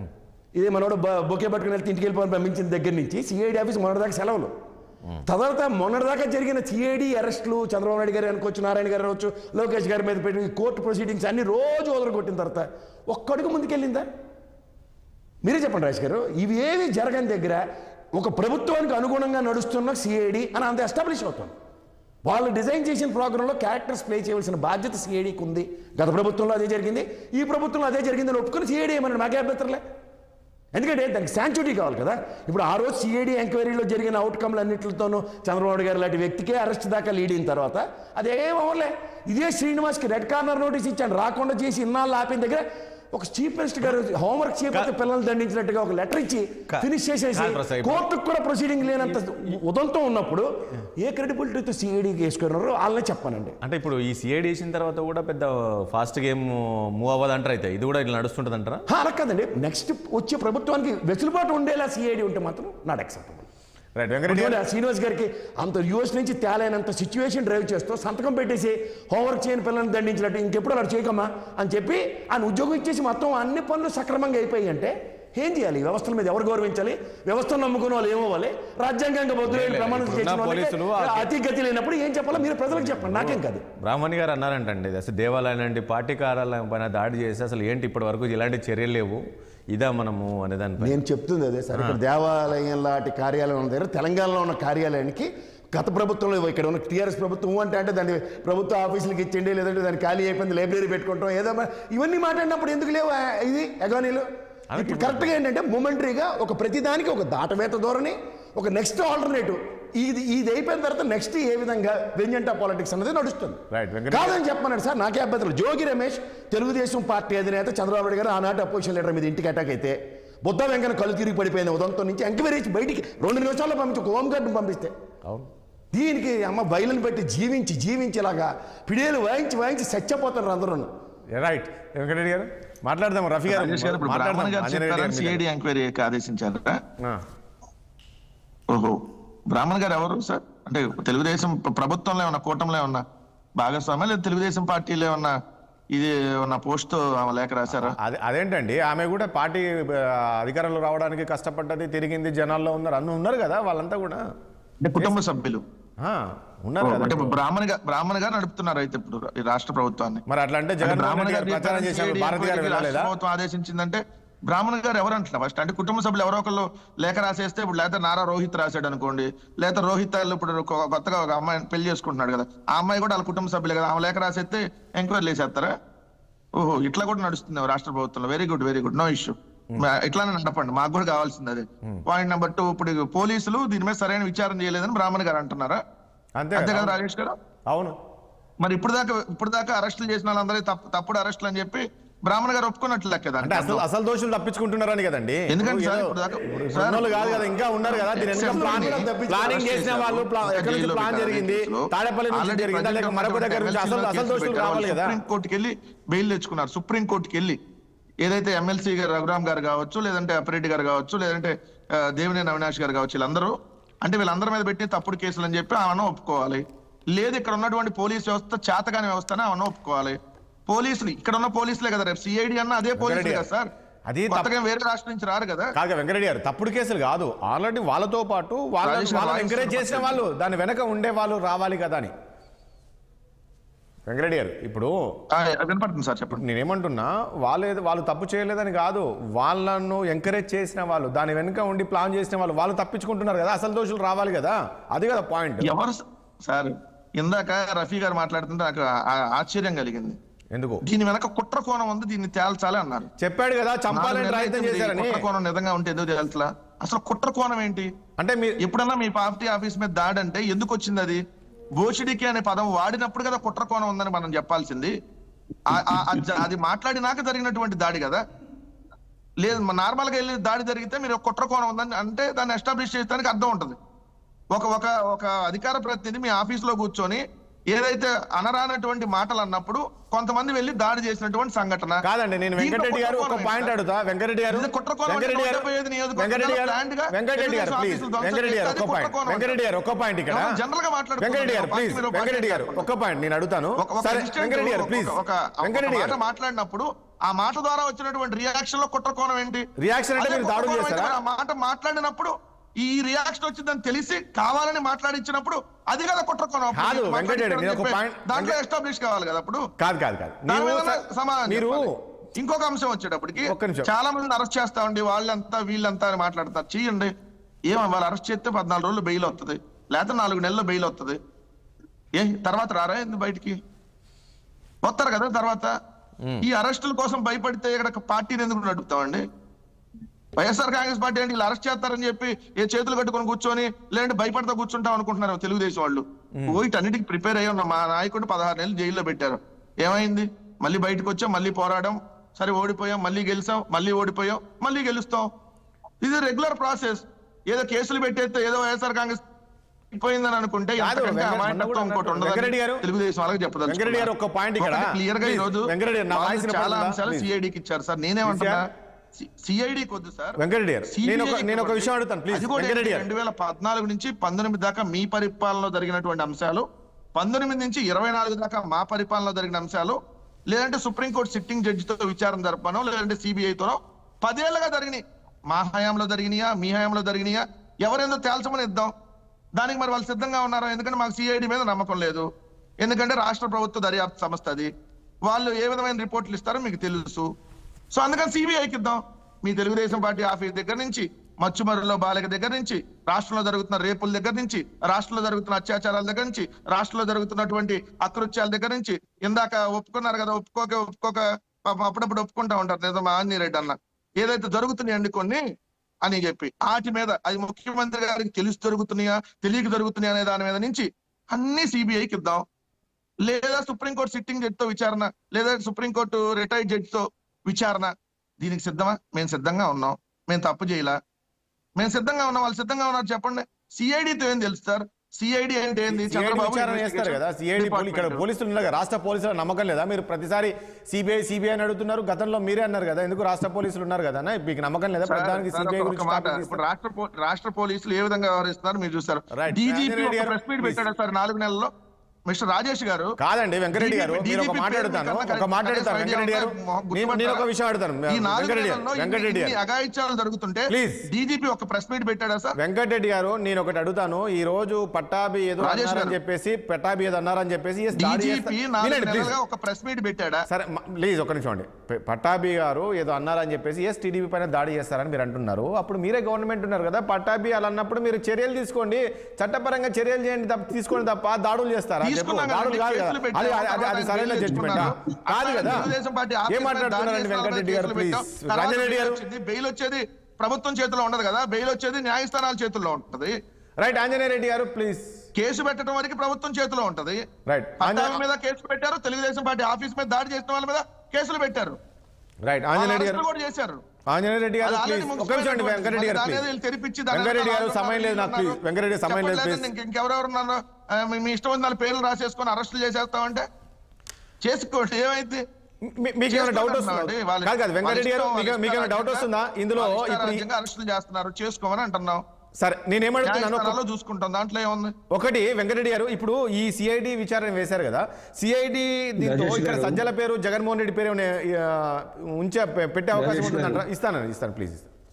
ఇదే మనోడు బ- బొకే పట్టుకుని వెళ్తే ఇంటికి వెళ్ళిపోయి పంపించిన దగ్గర నుంచి సిఐడి ఆఫీస్ మొన్నటిదాకా సెలవులు తర్వాత మొన్నటిదాకా జరిగిన సిఐడి అరెస్టులు చంద్రబాబు నాయుడు గారు అనుకోవచ్చు నారాయణ గారు అనవచ్చు లోకేష్ గారి మీద పెట్టిన కోర్టు ప్రొసీడింగ్స్ అన్ని రోజు వదలగొట్టిన తర్వాత ఒక్కడుగు ముందుకెళ్ళిందా మీరే చెప్పండి రాజు గారు ఇవి ఏవి జరగని దగ్గర ఒక ప్రభుత్వానికి అనుగుణంగా నడుస్తున్న సిఐడి అని అంత ఎస్టాబ్లిష్ అవుతుంది వాళ్ళు డిజైన్ చేసిన ప్రోగ్రాంలో క్యారెక్టర్స్ ప్లే చేయవలసిన బాధ్యత సిఐడికి ఉంది గత ప్రభుత్వంలో అదే జరిగింది ఈ ప్రభుత్వంలో అదే జరిగిందని ఒప్పుకుని సిఐడి ఏమన్నా మాకే అభ్యంతరలే ఎందుకంటే దానికి శాంచుటీ కావాలి కదా ఇప్పుడు ఆ రోజు సిఐడి ఎంక్వైరీలో జరిగిన అవుట్కమ్లు అన్నింటితోనూ చంద్రబాబు గారు లాంటి వ్యక్తికే అరెస్ట్ దాకా లీడ్ అయిన తర్వాత అదేం అవ్వలే ఇదే శ్రీనివాస్కి రెడ్ కార్నర్ నోటీస్ ఇచ్చాను రాకుండా చేసి ఇన్నాళ్ళు ఆపిన దగ్గర ఒక చీఫ్ మినిస్టర్ గారు హోంవర్క్ చేయకపోతే పిల్లల్ని దండించినట్టుగా ఒక లెటర్ ఇచ్చి కా- ఫినిష్ చేసేసి కాదు ప్రసాద్. కోర్టుకు కూడా ప్రొసీడింగ్ లేనంత ఉదంతం ఉన్నప్పుడు ఏ క్రెడిబిలిటీతో సిఐడికి వేసుకున్నారో వాళ్ళనే చెప్పానండి అంటే ఇప్పుడు ఈ సిఐడి వేసిన తర్వాత కూడా పెద్ద ఫాస్ట్ గేమ్ మూవ్ అవ్వదు అంటారు అయితే ఇది కూడా ఇట్లా నడుస్తుంటుంది అంటారా హా, అలా కదండి నెక్స్ట్ వచ్చే ప్రభుత్వానికి వెసులుబాటు ఉండేలా సిఐడి ఉంటే మాత్రం నాట్ యాక్సెప్టబుల్ రైట్ వెంకటరెడ్డి గారు ఎందుకంటే ఆ శ్రీనివాస్ గారికి అంత యూఎస్ నుంచి తేలైనంత సిచ్యువేషన్ డ్రైవ్ చేస్తూ సంతకం పెట్టేసి హోంవర్క్ చేయని పిల్లల్ని దండించినట్టు ఇంకెప్పుడు అలా చేయకమ్మా అని చెప్పి ఆయన ఉద్యోగం ఇచ్చేసి మొత్తం అన్ని పనులు సక్రమంగా అయిపోయి అంటే ఏం చేయాలి ఈ వ్యవస్థల మీద ఎవరు గౌరవించాలి వ్యవస్థను నమ్ముకున్న వాళ్ళు ఏమవ్వాలి రాజ్యాంగంగా బదులు లేదు, ప్రమాణం ఇప్పుడున్న చేసిన వాళ్ళకి పోలీసులు ఆ- అతి గతి లేనప్పుడు ఏం చెప్పాలో మీరు ప్రజలకు చెప్పండి నాకేం కాదు బ్రాహ్మణి గారు అన్నారంటండి అసలు దేవాలయం లాంటి పార్టీ కార్యాలయం పైన దాడి చేసి అసలు ఏంటి ఇప్పటి వరకు ఇలాంటి చర్యలు లేవు ఇదా మనము అనే దానిపై నేను చెప్తుంది అదే సార్ ఇక్కడ దేవాలయం లాంటి కార్యాలయం ఉన్న దగ్గర తెలంగాణలో ఉన్న కార్యాలయానికి గత ప్రభుత్వంలో ఇక్కడ ఉన్న టీఆర్ఎస్ ప్రభుత్వం ఊ అంటే అంటే దాన్ని ప్రభుత్వ ఆఫీసులకు ఇచ్చేయండి లేదంటే దాన్ని ఖాళీ అయిపోయింది లైబ్రరీ పెట్టుకుంటాం ఏదో మా- ఇవన్నీ మాట్లాడినప్పుడు ఎందుకు లేవు ఆ, ఇది ఎగానీలు ఇప్పుడు కరెక్ట్గా ఏంటంటే మొమెంటరీగా ఒక ప్రతిదానికి ఒక దాటవేత ధోరణి ఒక నెక్స్ట్ ఆల్టర్నేటివ్ ఇది ఇది అయిపోయిన తర్వాత నెక్స్ట్ ఏ విధంగా వెంజంటా పాలిటిక్స్ అనేది నడుస్తుంది Right, వెంకట- కాదని చెప్పమన్నాడు సార్ నాకే అభ్యంతరం జోగి రమేష్ తెలుగుదేశం పార్టీ అధినేత చంద్రబాబు నాయుడు గారు ఆనాటి అపోజిషన్ లీడర్ మీద ఇంటికి అటాక్ అయితే బుద్ధ వెంకన్న కళ్ళు తిరిగి పడిపోయిన ఉదంతం నుంచి ఎంక్వైరీ చేసి బయటికి రెండు నిమిషాల్లో పంపించి ఒక హోంగార్డ్ని పంపిస్తే అవును దీనికి అమ్మ బయలుని పెట్టి జీవించి జీవించి ఇలాగా పిడేలు వాయించి వాయించి చచ్చిపోతున్నారు అందరూ రైట్ వెంకటరెడ్డి గారు మాట్లాడదాం రఫీ గారు రాజేష్ గారు ఇప్పుడు బ్రాహ్మణ్ మాట్లాడదాం గారు ఆంజనేయ రెడ్డి చెప్పారా గారి మీద. సిఐడి ఎంక్వైరీకి ఆదేశించారా ఆ. ఓహో బ్రాహ్మణ్ గారు ఎవరు సార్ అంటే తెలుగుదేశం ప్ర- ప్రభుత్వంలో ఏమన్నా కూటమిలో ఏమన్నా భాగస్వామ్యం లేదా తెలుగుదేశం పార్టీలో ఏమన్నా ఇది ఉన్న పోస్ట్ తో ఆమె లేఖ రాశారా అదే అదేంటండి ఆమె కూడా పార్టీ ఆ, అధికారంలో రావడానికి కష్టపడ్డది తిరిగింది జనాల్లో ఉన్నారు అన్నీ ఉన్నారు కదా వాళ్ళంతా కూడా అంటే కుటుంబ సభ్యులు ఆ, ఉన్నారు కదా అంటే ఇప్పుడు. బ్రాహ్మణ గా- బ్రాహ్మణ గారు నడుపుతున్నారు అయితే ఇప్పుడు ఈ రాష్ట్ర ప్రభుత్వాన్ని మరి అట్లా అంటే అంటే జగన్మోహన్ బ్రాహ్మణ రెడ్డి గారు గారు ప్రచారం చెప్పారు, చేశారు CID భారతి గారు ఎంక్వైరీకి రాష్ట్ర వెళ్ళలేదా ప్రభుత్వం ఆదేశించిందంటే బ్రాహ్మణ గారు ఎవరు అంటున్నా ఫస్ట్ అంటే కుటుంబ సభ్యులు ఎవరో ఒకళ్ళు లేఖ రాసేస్తే ఇప్పుడు లేకపోతే నారా రోహిత్ రాశాడు అనుకోండి లేకపోతే రోహిత్ వాళ్ళు ఇప్పుడు కొ- కొత్తగా ఒక అమ్మాయిని పెళ్లి చేసుకుంటున్నాడు కదా ఆ అమ్మాయి కూడా వాళ్ళ కుటుంబ సభ్యులే కదా ఆమె లేఖ రాసేస్తే ఎంక్వైరీ వేసేస్తారా ఓహో ఇట్లా కూడా నడుస్తుంది రాష్ట్ర ప్రభుత్వంలో very good very good no issue ఇట్లానే నడపండి మాకు కూడా కావాల్సింది అదే పాయింట్ నెంబర్ టూ ఇప్పుడు పోలీసులు దీని మీద సరైన విచారణ చేయలేదని బ్రాహ్మణ్ గారు అంటున్నారా అంతే అంతే కదా కదా రాజేష్ గారు అవును మరి ఇప్పుడు దాకా ఇప్పుడు దాకా అరెస్టులు చేసిన వాళ్ళందరూ తప్పు తప్పుడు అరెస్టులు అని చెప్పి బ్రాహ్మణ గారు ఒప్పుకున్నట్లు లెక్క అంటే అసలు అసలు దోషులు తప్పించుకుంటున్నారని కదండి ఎందుకంటే ఇప్పుడు సార్ ఏదో- ఇప్పుడు దాకా- ఇప్పుడు సార్ ఉన్నోళ్ళు కాదు కదా ఇంకా ఉన్నారు కదా దీని వెనక ఎక్సెప్ట్ ప్లాన్ ఉంది. ప్లానింగ్ చేసిన వాళ్ళు ప్లా- ఎక్కడి నుంచి ప్లాన్ జరిగింది తాడేపల్లి నుంచి ఆల్రెడీ జరిగిందా లేక ప్రజెంట్ మరొక దగ్గర నుంచి అసలు అసలు దోషులు పెట్టారు. రావాలి కదా సుప్రీం కోర్టుకి వెళ్ళి బెయిల్ తెచ్చుకున్నారు సుప్రీం కోర్టుకి వెళ్ళి ఏదైతే ఎమ్మెల్సీ గారు రఘురామ్ గారు కావచ్చు లేదంటే అప్పిరెడ్డి గారు కావచ్చు లేదంటే ఆ, దేవినేని అవినాష్ గారు కావచ్చు వీళ్ళందరూ అంటే వీళ్ళందరి మీద పెట్టిన తప్పుడు కేసులు అని చెప్పి ఆమెను ఒప్పుకోవాలి లేదు ఇక్కడ ఉన్నటువంటి పోలీస్ వ్యవస్థ చేతగాని వ్యవస్థని ఆమెను ఒప్పుకోవాలి పోలీసులు ఇక్కడ ఉన్న పోలీసులే కదా రేపు సిఐడి అన్న అదే పోలీసులే కదా సార్ అది తప్ప- కొత్తగా వేరే రాష్ట్రం నుంచి రారు కదా కాగా వెంకరెడ్డి గారు తప్పుడు కేసులు కాదు ఆల్రెడీ వాళ్ళతో పాటు వాళ్ళ రాజేష్ గారు వాళ్ళని వాయిస్ ఎంకరేజ్ చేసిన వినపడట్లేదు. వాళ్ళు దాని వెనక ఉండే వాళ్ళు రావాలి కదా అని వెంకరెడ్డి గారు ఇప్పుడు ఆ, వినపడుతుంది సార్ చెప్పండి నేనేమంటున్నా వాళ్ళు ఏదో వాళ్ళు తప్పు చేయలేదని కాదు వాళ్ళను ఎంకరేజ్ చేసిన వాళ్ళు దాని వెనుక ఉండి ప్లాన్ చేసిన వాళ్ళు వాళ్ళు తప్పించుకుంటున్నారు కదా అసలు దోషులు రావాలి కదా అది కదా పాయింట్ ఎవరు స- సార్ ఇందాక రఫీ గారు మాట్లాడుతుంటే నాకు ఆ- ఆశ్చర్యం కలిగింది ఎందుకు దీని వెనక కుట్ర కోణం ఉంది దీన్ని తేల్చాలి అన్నారు చెప్పాడు కదా చంపాలని నాలుగు నెలలు ప్రయత్నం అయితే చేశారని కుట్ర కోణం నిజంగా ఉంటే ఎందుకు తేల్చలా అసలు కుట్ర కోణం ఏంటి అంటే మీరు ఎప్పుడన్నా మీ పార్టీ ఆఫీస్ మీద దాడి అంటే ఎందుకు వచ్చింది అది బోషిడికి అనే పదం వాడినప్పుడు కదా కుట్ర కోణం ఉందని మనం చెప్పాల్సింది ఆ- ఆ- ఆ జ- అది మాట్లాడినాక జరిగినటువంటి దాడి కదా లేదు నార్మల్ గా వెళ్ళి దాడి జరిగితే మీరు ఒక కుట్ర కోణం ఉందని అంటే దాన్ని ఎస్టాబ్లిష్ చేయడానికి అర్థం ఉంటుంది ఒక ఒక ఒక అధికార ప్రతినిధి మీ ఆఫీస్ లో కూర్చొని ఏదైతే అనరానటువంటి మాటలు అన్నప్పుడు కొంతమంది వెళ్ళి దాడి చేసినటువంటి సంఘటన కాదండి నేను దీంట్లో వెంకటరెడ్డి గారు ఒక కుట్రకోణం పాయింట్ ఏంటి? అడుగుతా వెంకటరెడ్డి గారు ఇది కుట్రకోణం అంటే వెంకటరెడ్డి గారు 175 నియోజకవర్గాల్లో వెంకటరెడ్డి గారు planned గా వెంకటరెడ్డి గారు తెలుగుదేశం ప్లీజ్ ఆఫీసులు ధ్వంసం వెంకటరెడ్డి గారు చేస్తే ఒక అది పాయింట్ కుట్రకోణం వెంకటరెడ్డి గారు ఒక పాయింట్ ఇక్కడ ఏమన్నా general గా మాట్లాడుతున్నారు. వెంకటరెడ్డి గారు ఒక ప్లీజ్ మీరు ఒక వెంకటరెడ్డి గారు చెప్పండి. ఒక పాయింట్ నేను అడుగుతాను ఒక ఒక సరే assistant వెంకటరెడ్డి గారు ఒక- ప్లీజ్ ఒక ఒక వెంకటరెడ్డి మాట గారు మాట్లాడినప్పుడు ఆ మాట ద్వారా వచ్చినటువంటి రియాక్షన్ లో కుట్ర కోణం ఏంటి రియాక్షన్ అంటే అదే మీరు దాడులు కుట్ర కోణం అయితే చేస్తారా? మరి ఆ మాట మాట్లాడినప్పుడు ఈ రియాక్షన్ వచ్చిందని తెలిసి కావాలని మాట్లాడించినప్పుడు అది కదా కుట్ర కోణం అప్పుడు కాదు, మీరు వెంకటరెడ్డి, నేను ఒక చెప్పే- point- దాంట్లో వెంకట- ఎస్టాబ్లిష్ కావాలి కదా అప్పుడు కాదు కాదు కాదు దాని మీరు మీద స- సమాధానం మీరు చెప్పాలి. ఇంకొక అంశం వచ్చేటప్పటికి ఒక్క నిమిషం. చాలా మందిని అరెస్ట్ చేస్తా ఉండి వాళ్ళంతా వీళ్ళంతా అని మాట్లాడతారు చెయ్యండి ఏమో వాళ్ళు అరెస్ట్ చేస్తే పద్నాలుగు రోజులు బెయిల్ వస్తుంది లేకపోతే నాలుగు నెలల్లో బెయిల్ వస్తుంది ఏ తర్వాత రారా ఎందుకు బయటికి వస్తారు కదా తర్వాత ఈ అరెస్టుల కోసం భయపడితే ఇక్కడ పార్టీని ఎందుకు నడుపుతామండి వైఎస్ఆర్ కాంగ్రెస్ పార్టీ అంటే వీళ్ళు అరెస్ట్ చేస్తారని చెప్పి ఏ చేతులు కట్టుకొని కూర్చొని లేదంటే భయపడతా కూర్చుంటాం అనుకుంటున్నారు తెలుగుదేశం వాళ్ళు వీటన్నిటికి ప్రిపేర్ అయ్యి ఉన్న మా నాయకుడు పదహారు నెలలు జైల్లో పెట్టారు ఏమైంది మళ్ళీ బయటకు వచ్చాం మళ్ళీ పోరాడం సరే ఓడిపోయాం మళ్ళీ గెలిచాం మళ్ళీ ఓడిపోయాం మళ్ళీ గెలుస్తాం ఇది రెగ్యులర్ ప్రాసెస్ ఏదో కేసులు పెట్టేస్తే ఏదో వైఎస్ఆర్ కాంగ్రెస్ పోయిందని అనుకుంటే కాదు, ఎంతకంటే వెంకట- అమాయకత్వం మొన్న ఇంకోటి కూడా ఉండదు వెంకటరెడ్డి గారు- తెలుగుదేశం వాళ్ళకి చెప్పదలుచుకున్నా. వెంకటరెడ్డి గారు ఒక పాయింట్ ఇక్కడ. ఒకటి క్లియర్ గా ఈ Please, రోజు వెంకటరెడ్డి గారు, నా వాళ్ళు వాయిస్ చాలా వినపడుతుందా? అంశాలు Please. సిఐడికి ఇచ్చారు సార్ నేనేమంటున్నా Please, సిఐడి కొద్దు సార్ వెంకటరెడ్డి గారు, నేను ఒక- CBI నేను ఒక కొద్ది. విషయం అడుగుతాను, please, అది కూడా వెంకటరెడ్డి గారు. రెండు వేల పద్నాలుగు నుంచి పంతొమ్మిది దాకా మీ పరిపాలనలో జరిగినటువంటి అంశాలు పంతొమ్మిది నుంచి ఇరవై నాలుగు దాకా మా పరిపాలనలో జరిగిన అంశాలు లేదంటే సుప్రీంకోర్టు సిట్టింగ్ జడ్జితో విచారణ జరపనో లేదంటే సిబిఐతోనో పదేళ్లుగా జరిగినాయి మా హయాంలో జరిగినాయా మీ హయాంలో జరిగినాయా ఎవరేందో తేల్చమని ఇద్దాం దానికి మరి వాళ్ళు సిద్ధంగా ఉన్నారా ఎందుకంటే మాకు సిఐడి మీద నమ్మకం లేదు ఎందుకంటే రాష్ట్ర ప్రభుత్వ దర్యాప్తు సంస్థ అది వాళ్ళు ఏ విధమైన రిపోర్ట్లు ఇస్తారో మీకు తెలుసు సో అందుకని సిబిఐకి ఇద్దాం మీ తెలుగుదేశం పార్టీ ఆఫీస్ దగ్గర నుంచి మచ్చుమరులో బాలిక దగ్గర నుంచి రాష్ట్రంలో జరుగుతున్న రేపుల దగ్గర నుంచి రాష్ట్రంలో జరుగుతున్న అత్యాచారాల దగ్గర నుంచి రాష్ట్రంలో జరుగుతున్నటువంటి అకృత్యాల దగ్గర నుంచి ఇందాక ఒప్పుకున్నారు కదా ఒప్పుకోక ఒప్పుకోక పాపం అప్పుడప్పుడు ఒప్పుకుంటా ఉంటారు నిజం మా ఆంజనేయుడు అన్న ఏదైతే జరుగుతున్నాయండి కొన్ని అని చెప్పి వాటి మీద అది ముఖ్యమంత్రి గారికి తెలిసి జరుగుతున్నాయా తెలియక జరుగుతున్నాయా అనే దాని మీద నుంచి అన్ని సిబిఐకి ఇద్దాం లేదా సుప్రీంకోర్టు సిట్టింగ్ జడ్జితో విచారణ లేదా సుప్రీంకోర్టు రిటైర్డ్ జడ్జితో విచారణ దీనికి సిద్ధమా మేము సిద్ధంగా ఉన్నాం మేము తప్పు చేయలా మేము సిద్ధంగా ఉన్నాం వాళ్ళు సిద్ధంగా ఉన్నారు చెప్పండి సిఐడితో ఏం తెలుసు సార్ సిఐడి అంటే ఏంది CID చంద్రబాబు విచారణ చేస్తారు కదా సిఐడి పోలీ ఇక్కడ డిపార్ట్మెంట్. పోలీసులు ఉన్నారు కదా, రాష్ట్ర పోలీసుల నమ్మకం లేదా మీరు ప్రతిసారి సిబిఐ సిబిఐ అని అడుగుతున్నారు గతంలో మీరే అన్నారు కదా ఎందుకు రాష్ట్ర పోలీసులు ఉన్నారు కదా అన్న? మీకు నమ్మకం లేదా సార్, ప్రధానికి సార్, సిబిఐ ఒక- గురించి ఒక మాట. టాపిక్ ఇప్పుడు తీస్తారు? రాష్ట్ర పో- రాష్ట్ర పోలీసులు ఏ విధంగా వ్యవహరిస్తున్నారు మీరు చూస్తారు Right. డీజీపీ రాజేంద్ర రెడ్డి గారు, ప్రెస్ మీట్ please. పెట్టాడు సార్ నాలుగు నెలల్లో మిస్టర్ రాజేష్ గారు కాదండి వెంకరెడ్డి గారు DGP మీరు ఒక పేరు మాట అడుగుతాను కన్నా ఒక మాట కనీసం అడుగుతాను idea వెంకరెడ్డి గారు ఉందా? మొహం నేను నేను ఒక గుర్తుపట్టారా? విషయం అడుగుతాను ఈ నాలుగు వెంకరెడ్డి నెలల్లో గారు ఇన్ని- వెంకరెడ్డి ఇన్ని గారు అఘాయిత్యాలు జరుగుతుంటే Please. డీజీపీ ఒక ప్రెస్ మీట్ పెట్టాడా సార్ వెంకటరెడ్డి గారు నేను ఒకటి అడుగుతాను ఈ రోజు పట్టాభి ఏదో రాజేష్ అన్నారని గారు. చెప్పేసి పట్టాభి ఏదో అన్నారని చెప్పేసి yes, దాడి చేస్తా- డీజీపీ నాలుగు వినండి, please. నెలలుగా ఒక ప్రెస్ మీట్ పెట్టాడా సరే మ- ప్లీజ్ ఒక నిమిషం అండి ప- పట్టాభి గారు ఏదో అన్నారని చెప్పేసి ఎస్ టీడీపీ పైన దాడి చేస్తారని మీరు అంటున్నారు అప్పుడు మీరే గవర్నమెంట్ ఉన్నారు కదా పట్టాభి అలా అన్నప్పుడు మీరు చర్యలు తీసుకోండి చట్టపరంగా చర్యలు చేయండి తప్ప తీసుకోండి తప్ప దాడులు చేస్తారా చెప్పు తీసుకున్నాం దాడులు కదండి, కాదు కదా కేసులు పెట్టాం, అది అది- అది- అది తర్వాత సరైన ఆయన జడ్జిమెంటా తీసుకున్నారు. కాదు అట్లా కదా తెలుగుదేశం పార్టీ ఏం ఆఫీస్ మీద మాట్లాడుతున్నారండి దాడి చేసిన వెంకటరెడ్డి గారు కేసులు ప్లీజ్ పెట్టాం. తర్వాత రంజన్ రెడ్డి గారు బెయిల్ వచ్చింది. బెయిల్ వచ్చేది ప్రభుత్వం చేతిలో ఉండదు కదా బెయిల్ వచ్చేది న్యాయస్థానాల చేతుల్లో ఉంటది రైట్ ఆంజనేయ రెడ్డి గారు ప్లీజ్ కేసు పెట్టడం వరకు ప్రభుత్వం చేతిలో ఉంటది రైట్ పట్టాభి మీద కేసు పెట్టారు తెలుగుదేశం పార్టీ ఆఫీస్ మీద దాడి చేసిన వాళ్ళ మీద కేసులు పెట్టారు రైట్ ఆంజనేయ రెడ్డి గారు అరెస్టులు కూడా చేశారు ఆంజనేయ రెడ్డి గారు అది already ప్లీజ్ ఒక ముగిసిపోయిన నిమిషం అండి కోర్టు. వెంకటరెడ్డి గారు మరి దాని ప్లీజ్ మీద వీళ్ళు తెరిపించి దాని వెంకటరెడ్డి గారు మీద సమయం లేదు నాకు ప్లీజ్ ఉన్నారు. వెంకటరెడ్డి సమయం లేదు ప్లీజ్ చెప్పలేదండి, ఇంక- ఇంకెవరెవరు ఉన్నారు ఆ, మీ- మీ ఇష్టం ఉన్న పేర్లు రాసేసుకొని అరెస్టులు చేసేస్తామంటే చేసుకోండి ఏమైంది మీ- మీకు ఏమైనా డౌట్ వస్తుందా చేసుకోండి, వాళ్ళ- కాదు కాదు వెంకటరెడ్డి గారు వాళ్ళ మీకు ఇష్టం, మీకు ఏమైనా వాళ్ళ డౌట్ వస్తుందా ఇందులో వాళ్ళ ఇప్పుడు ఈ- ఇష్టారాజ్యంగా అరెస్టులు చేస్తున్నారు చేసుకోమని అంటున్నాం సరే నేనేమడుగుతున్నాను న్యాయస్థానాల్లో చూసుకుంటాం దాంట్లో ఏముంది ఒకటి వెంకటరెడ్డి గారు ఇప్పుడు ఈ సిఐడి విచారణ వేశారు కదా సిఐడి దీంతో రాజేష్ ఇక్కడ గారు. సజ్జల పేరు జగన్మోహన్ రెడ్డి పేరు ఏమైనా, ఆ, ఉంచే పె- పెట్టే అవకాశం రాజేష్ ఉంటుందంటారా గారు. ఇస్తాను ఇస్తాను ప్లీజ్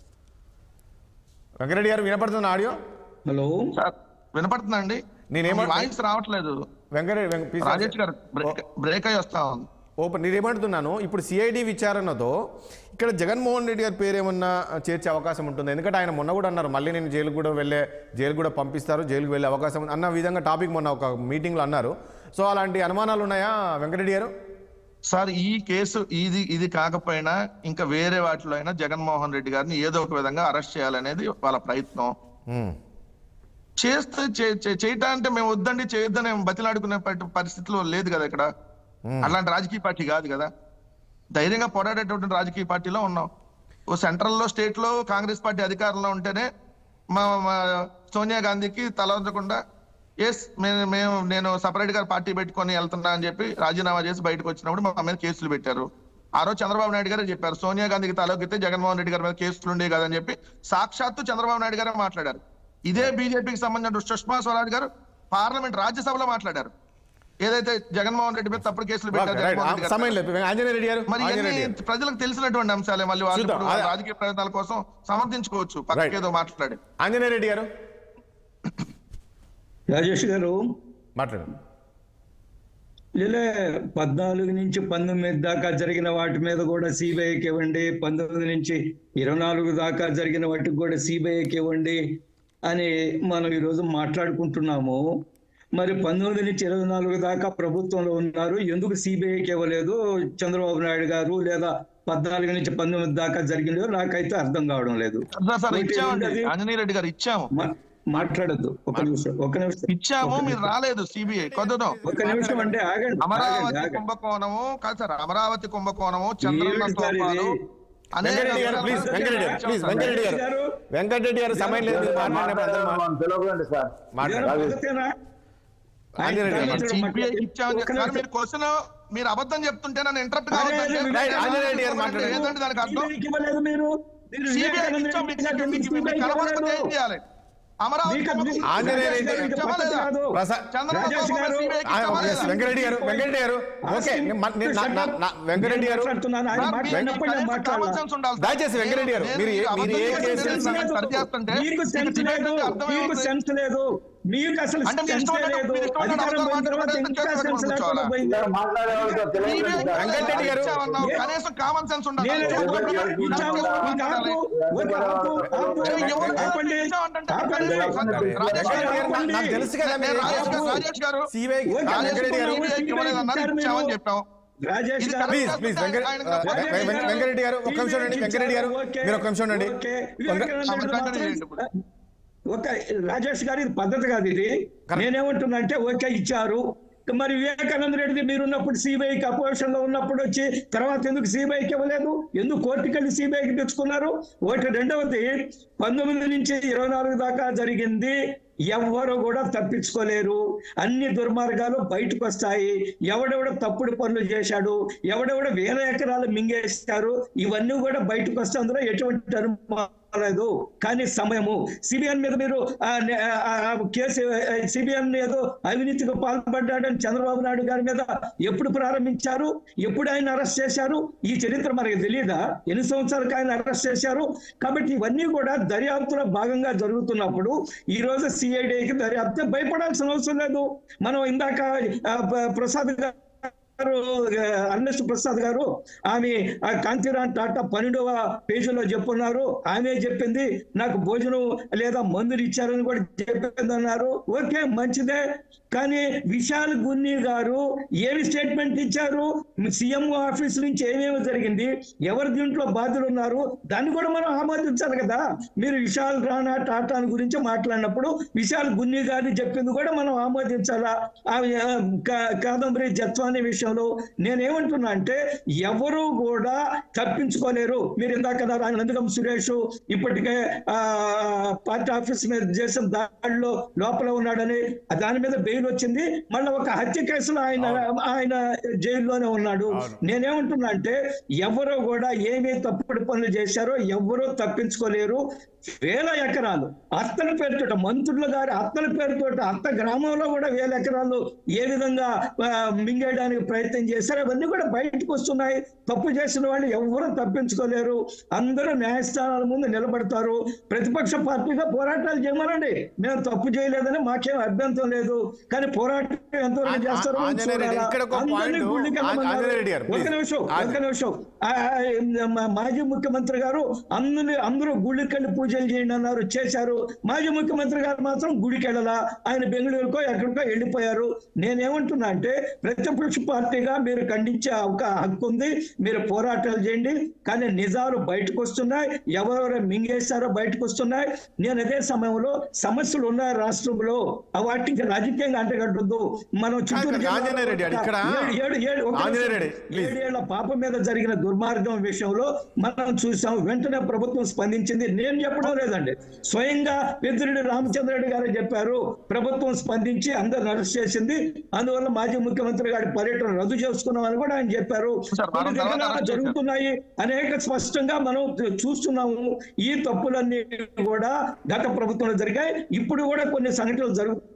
వెంకటరెడ్డి గారు వినపడుతున్న ఆడియో హలో సార్ వినపడుతుందండి నేనేమో- మీ వాయిస్ రావట్లేదు వెంకటరెడ్డి వెంక- please, రాజేష్ గారు బ్రేక్ బ్రేక్ అయ్యి వస్తా ఉంది ఓపెన్ నేను ఏమంటున్నాను ఇప్పుడు సిఐడి విచారణతో ఇక్కడ జగన్మోహన్ రెడ్డి గారి పేరు ఏమన్నా చేర్చే అవకాశం ఉంటుంది ఎందుకంటే ఆయన మొన్న కూడా అన్నారు మళ్ళీ నేను జైలు కూడా వెళ్ళే జైలు కూడా పంపిస్తారు జైలుకు వెళ్ళే అవకాశం ఉంది అన్న విధంగా టాపిక్ మొన్న ఒక మీటింగ్లో అన్నారు సో అలాంటి అనుమానాలు ఉన్నాయా వెంకటరెడ్డి గారు సార్ ఈ కేసు ఇది ఇది కాకపోయినా ఇంకా వేరే వాటిలో అయినా జగన్మోహన్ రెడ్డి గారిని ఏదో ఒక విధంగా అరెస్ట్ చేయాలనేది వాళ్ళ ప్రయత్నం మ్మ్. చేస్తే చే- చే- చేయటం అంటే మేము వద్దండి చేయొద్దని బతిలాడుకునే పరి- పరిస్థితిలో లేదు కదా ఇక్కడ అలాంటి రాజకీయ పార్టీ కాదు కదా ధైర్యంగా పోరాడేటువంటి రాజకీయ పార్టీలో ఉన్నాం ఓ సెంట్రల్ లో స్టేట్ లో కాంగ్రెస్ పార్టీ అధికారంలో ఉంటేనే మా మా సోనియా గాంధీకి తలవంచకుండా ఎస్ మేము మేము నేను సపరేట్ గా పార్టీ పెట్టుకొని వెళ్తున్నా అని చెప్పి రాజీనామా చేసి బయటకు వచ్చినప్పుడు మా మీద కేసులు పెట్టారు ఆ రోజు చంద్రబాబు నాయుడు గారే చెప్పారు సోనియా గాంధీకి తలొక్కితే జగన్మోహన్ రెడ్డి గారి మీద కేసులు ఉండే కదని చెప్పి సాక్షాత్తు చంద్రబాబు నాయుడు గారే మాట్లాడారు ఇదే బీజేపీకి సంబంధించిన సుష్మా స్వరాజ్ గారు పార్లమెంట్ రాజ్యసభలో మాట్లాడారు ఏదైతే జగన్మోహన్ రెడ్డి మీద తప్పుడు కేసులు పెట్టారు రైట్ జగన్మోహన్ రెడ్డి గారి సమయం లేదు ఆంజనేయ రెడ్డి గారు మరి ఆంజనేయ ఇవన్నీ రెడ్డి గారు ప్రజలకు తెలిసినటువంటి అంశాలే మళ్ళీ వాళ్ళు చూద్దాం. ఇప్పుడు వాళ్ళ అదే. రాజకీయ ప్రయత్నాల కోసం సమర్థించుకోవచ్చు పక్కకి ఏదో మాట్లాడి ఆంజనేయ రెడ్డి గారు రాజేష్ గారు మాట్లాడండి ఇలా పద్నాలుగు నుంచి పంతొమ్మిది దాకా జరిగిన వాటి మీద కూడా సిబిఐకి ఇవ్వండి పంతొమ్మిది నుంచి ఇరవై నాలుగు దాకా జరిగిన వాటికి కూడా సిబిఐకి ఇవ్వండి అని మనం ఈరోజు మాట్లాడుకుంటున్నాము మరి పంతొమ్మిది నుంచి ఇరవై నాలుగు దాకా ప్రభుత్వంలో ఉన్నారు ఎందుకు సిబిఐకి ఇవ్వలేదు చంద్రబాబు నాయుడు గారు లేదా పద్నాలుగు నుంచి పంతొమ్మిది దాకా జరిగిందో నాకైతే అర్థం కావడం లేదు సార్, సార్ ఒకటి ఇచ్చామండి రెండోది, ఆంజనేయ రెడ్డి గారు ఇచ్చాము మా- మాట్లాడొద్దు ఒక నిమిషం ఒక నిమిషం ఇచ్చాము ఒక మీరు నిమిషం. రాలేదు సిబిఐ కొద్దిగా ఒక నిమిషం అంటే ఆగండి ఆగండి అమరావతి ఆగండి కుంభకోణము కాదు సార్ అమరావతి కుంభకోణము చంద్రన్న ఏంటి సార్ తోపాలు ఇది? అనేక వెంకటరెడ్డి గారు ప్లీజ్ అంశాలు వెంకటరెడ్డి గారు ప్లీజ్ సార్. వెంకటరెడ్డి గారు వెంకటరెడ్డి గారు సమయం లేదు మీరు మాట్లాడినప్పుడు అందరూ మా- మనం పిలవకండి సార్ మాట్లాడండి ఇదేనా పద్ధతేనా? ఆంజనేయ రెడ్డి గారు. ఆయన సిబిఐ ఇచ్చామని ఒక్క చెప్తారు నిమిషం. మీరు క్వశ్చన్ మీరు అబద్ధం చెప్తుంటే నన్ను ఇంటరప్ట్ అరే, అరే, కావద్దంటే రైట్, ఆంజనేయ రెడ్డి గారు మాట్లాడండి. ఏంటంటే దానికి అర్థం సిబిఐకి ఇవ్వలేదు మీరు మీరు సిబిఐ వివేకానంద ఇచ్చాం రెడ్డి మీకు గారికి మీకు సిబిఐకి మీకు కనబడకపోతే ఏం ఇవ్వలేదు. చేయాలి అమరావతి మీకు- కుంభకోణం మీకు- ఆంజనేయ రెడ్డి రాజేష్ గారు ఇది ఇచ్చామా పద్ధతి లేదా? కాదు. ప్రసా- చంద్రబాబు రాజేష్ నాయుడు గారు, సిబిఐకి ఆ, ఇచ్చామా yes, లేదా? వెంకటరెడ్డి గారు వెంకటరెడ్డి గారు ఓకే నేను మా- నేను- నా- నా- నా- వెంకటరెడ్డి గారు మాట్లాడుతున్నాను ఆయన సార్, మీరు మాట్లాడినప్పుడు నేను కనీసం common మాట్లాడాలి sense ఉండాలి సార్. దయచేసి వెంకటరెడ్డి గారు, నేను- మీరు ఏ- నేను మీరు ఏ అబద్ధం కేసు చెప్తే నన్ను సరి చేస్తుంటే మీకు సెన్స్ మీకు లేదు debate అర్థం మీకు ఏముంది? సెన్స్ లేదు మీకు అసలు అంటే మీరు సెన్స్ ఇష్టం లేదు ఉన్నట్టు- మీరు ఇష్టం ఉన్నట్టు అధికారం అబద్ధాలు పోయిన తర్వాత మాట్లాడితే ఇంకా చేతులు సెన్స్ కట్టుకొని లేకుండా కూర్చోవాలా? పోయింది ఇలా మాట్లాడే వాళ్ళతో తెలియదు సార్. వెంకటరెడ్డి గారు. ఇచ్చామన్నావు. కనీసం కామన్ సెన్స్ ఉండాలి నేను అది ఎవరికి చూసుకున్నప్పుడు ఇచ్చాము? నాకు మీకు మాట్లాడాలి. ఆపు, ఒక ఆపు, ఆపు. ఎవరు ఆపండి. ఇచ్చామంటే ఆపండి. రాజేష్ గారు, వెంకటరెడ్డి గారు, నాకు- నాకు తెలుసు కదా మీరు నేను రాజేష్ గారు, ఏం రాజేష్ గారు సిబిఐ ఓకే, వెంకటరెడ్డి గారు ఓకే. సిబిఐకి ఇవ్వలేదన్నారు, ఇచ్చామని చెప్పాం రాజేష్ ఇది గారు ప్లీజ్ ప్లీజ్ వెంకట ఆయన- ఆ, వెం- వెం- వెం- వెంకటరెడ్డి గారు ఒక్క నిమిషం అండి వెంకటరెడ్డి గారు మీరు ఒక్క నిమిషం అండి ఓకే. వెంక- వివేకానంద రెడ్డి కంటిన్యూ చేయండి మాత్రం- ఓకే రాజేష్ గారు ఇది పద్ధతి కాదు ఇది కరెక్ట్. నేనేమంటున్నా అంటే ఓకే ఇచ్చారు మరి వివేకానంద రెడ్డి మీరున్నప్పుడు సిబిఐకి అపోజిషన్ లో ఉన్నప్పుడు వచ్చి తర్వాత ఎందుకు సిబిఐకి ఇవ్వలేదు ఎందుకు కోర్టుకి వెళ్ళి సిబిఐకి తెచ్చుకున్నారు ఒకటి రెండవది పంతొమ్మిది నుంచి ఇరవై నాలుగు దాకా జరిగింది ఎవ్వరు కూడా తప్పించుకోలేరు అన్ని దుర్మార్గాలు బయటకు వస్తాయి ఎవడెవడ తప్పుడు పనులు చేశాడు ఎవడెవడ వేల ఎకరాలు మింగేశారు ఇవన్నీ కూడా బయటకు వస్తే అందులో ఎటువంటి అనుమానం లేదు కానీ సమయము సిబిఎన్ మీద మీరు ఆ, నే- ఆ, ఆ, కేసు సిబిఎన్ ఏదో అవినీతికి పాల్పడ్డాడని చంద్రబాబు నాయుడు గారి మీద ఎప్పుడు ప్రారంభించారు ఎప్పుడు ఆయన అరెస్ట్ చేశారు ఈ చరిత్ర మనకి తెలియదా ఎన్ని సంవత్సరాలకు ఆయన అరెస్ట్ చేశారు కాబట్టి ఇవన్నీ కూడా దర్యాప్తులో భాగంగా జరుగుతున్నప్పుడు ఈ రోజు సిఐడికి దర్యాప్తు భయపడాల్సిన అవసరం లేదు మనం ఇందాక ఆ, ప- ప్రసాద్ గారు గారు అర్నెస్ట్ ప్రసాద్ గారు ఆమె ఆ కాంతిరామ్ టాటా పన్నెండవ పేజీలో చెప్పున్నారు ఆమె చెప్పింది నాకు భోజనం లేదా మందులు ఇచ్చారని కూడా చెప్పింది అన్నారు ఓకే మంచిదే కానీ విశాల్ గున్ని గారు ఏమి స్టేట్మెంట్ ఇచ్చారు సీఎం ఆఫీస్ నుంచి ఏమేమి జరిగింది ఎవరు దీంట్లో బాధ్యులు ఉన్నారు దాన్ని కూడా మనం ఆమోదించాలి కదా మీరు విశాల్ రాణా టాటా గురించి మాట్లాడినప్పుడు విశాల్ గున్ని గారిని చెప్పింది కూడా మనం ఆమోదించాలా ఆ ఆ, కా- కాదంబరి జత్వాని విషయంలో నేనేమంటున్నా అంటే ఎవరు కూడా తప్పించుకోలేరు మీరు ఇందాక అన్నారు, ఆయన నందగం సురేష్ ఇప్పటికే ఆ పార్టీ ఆఫీస్ మీద చేసిన దాడిలో లోపల ఉన్నాడని ఆ దాని మీద బెయిల్ వచ్చింది మళ్ళీ ఒక హత్య కేసులో ఆయన ఆయన జైల్లోనే ఉన్నాడు నేనేమంటున్నా అంటే ఎవరు కూడా ఏమీ తప్పుడు పనులు చేశారో ఎవరూ తప్పించుకోలేరు వేల ఎకరాలు అత్తల పేరుతోట మంత్రులు గారి అత్తల పేరుతోట అత్త గ్రామంలో కూడా వేల ఎకరాలు ఏ విధంగా ఆ, మింగేయడానికి ప్రయత్నం చేశారు అవన్నీ కూడా బయటకు వస్తున్నాయి తప్పు చేసిన వాళ్ళు ఎవరూ తప్పించుకోలేరు అందరూ న్యాయస్థానాల ముందు నిలబడతారు ప్రతిపక్ష పార్టీగా పోరాటాలు చేయమనండి మేము తప్పు చేయలేదని మాకేం అభ్యంతరం లేదు కానీ పోరాటం ఎంతవరకు ఆ- చేస్తారో మనం ఆంజనేయ రెడ్డి, చూడాలా. ఇక్కడ ఒక అందరినీ point, గుళ్ళకి ఆ- వెళ్ళమన్నారు. ఆంజనేయ రెడ్డి గారు, ఒక please. నిమిషం ఒక ఆంజనేయ- నిమిషం ఆ, ఆ, మా- మాజీ ముఖ్యమంత్రి గారు అందరూ అందరూ గుళ్ళకి వెళ్ళి పూజలు చేయండి అన్నారు చేశారు మాజీ ముఖ్యమంత్రి గారు మాత్రం గుడికి వెళ్ళాలా ఆయన బెంగళూరుకో ఎక్కడికో వెళ్ళిపోయారు నేనేమంటున్నా అంటే ప్రతిపక్ష పార్టీగా మీరు ఖండించే ఒక హక్కు ఉంది మీరు పోరాటాలు చేయండి కానీ నిజాలు బయటకు వస్తున్నాయి ఎవరెవరు మింగేస్తారో బయటకు వస్తున్నాయి నేను అదే సమయంలో సమస్యలు ఉన్నాయి రాష్ట్రంలో ఆ వాటికి రాజకీయంగా అంటగట్టద్దు మనం చిత్తూరు కాదు, ఆంజనేయ రెడ్డి గారు, ఇక్కడ ఏడు- ఏడు- ఏడు- ఒక ఆంజనేయ నిమిషం. రెడ్డి, please. ఏడేళ్ల పాప మీద జరిగిన దుర్మార్గం విషయంలో మనం చూసాం వెంటనే ప్రభుత్వం స్పందించింది నేను చెప్పడం లేదండి స్వయంగా పెద్దిరెడ్డి రామచంద్రరెడ్డి గారు చెప్పారు ప్రభుత్వం స్పందించి అందరు అరెస్ట్ చేసింది అందువల్ల మాజీ ముఖ్యమంత్రి గారి పర్యటన రద్దు చేసుకున్నామని కూడా ఆయన చెప్పారు సార్, వారం కొన్ని తర్వాత దగ్గర అరెస్ట్ చేశారు. జరుగుతున్నాయి అనేక స్పష్టంగా మనం చూస్తున్నాము ఈ తప్పులన్నీ కూడా గత ప్రభుత్వంలో జరిగాయి ఇప్పుడు కూడా కొన్ని సంఘటనలు జరుగుతున్నాయి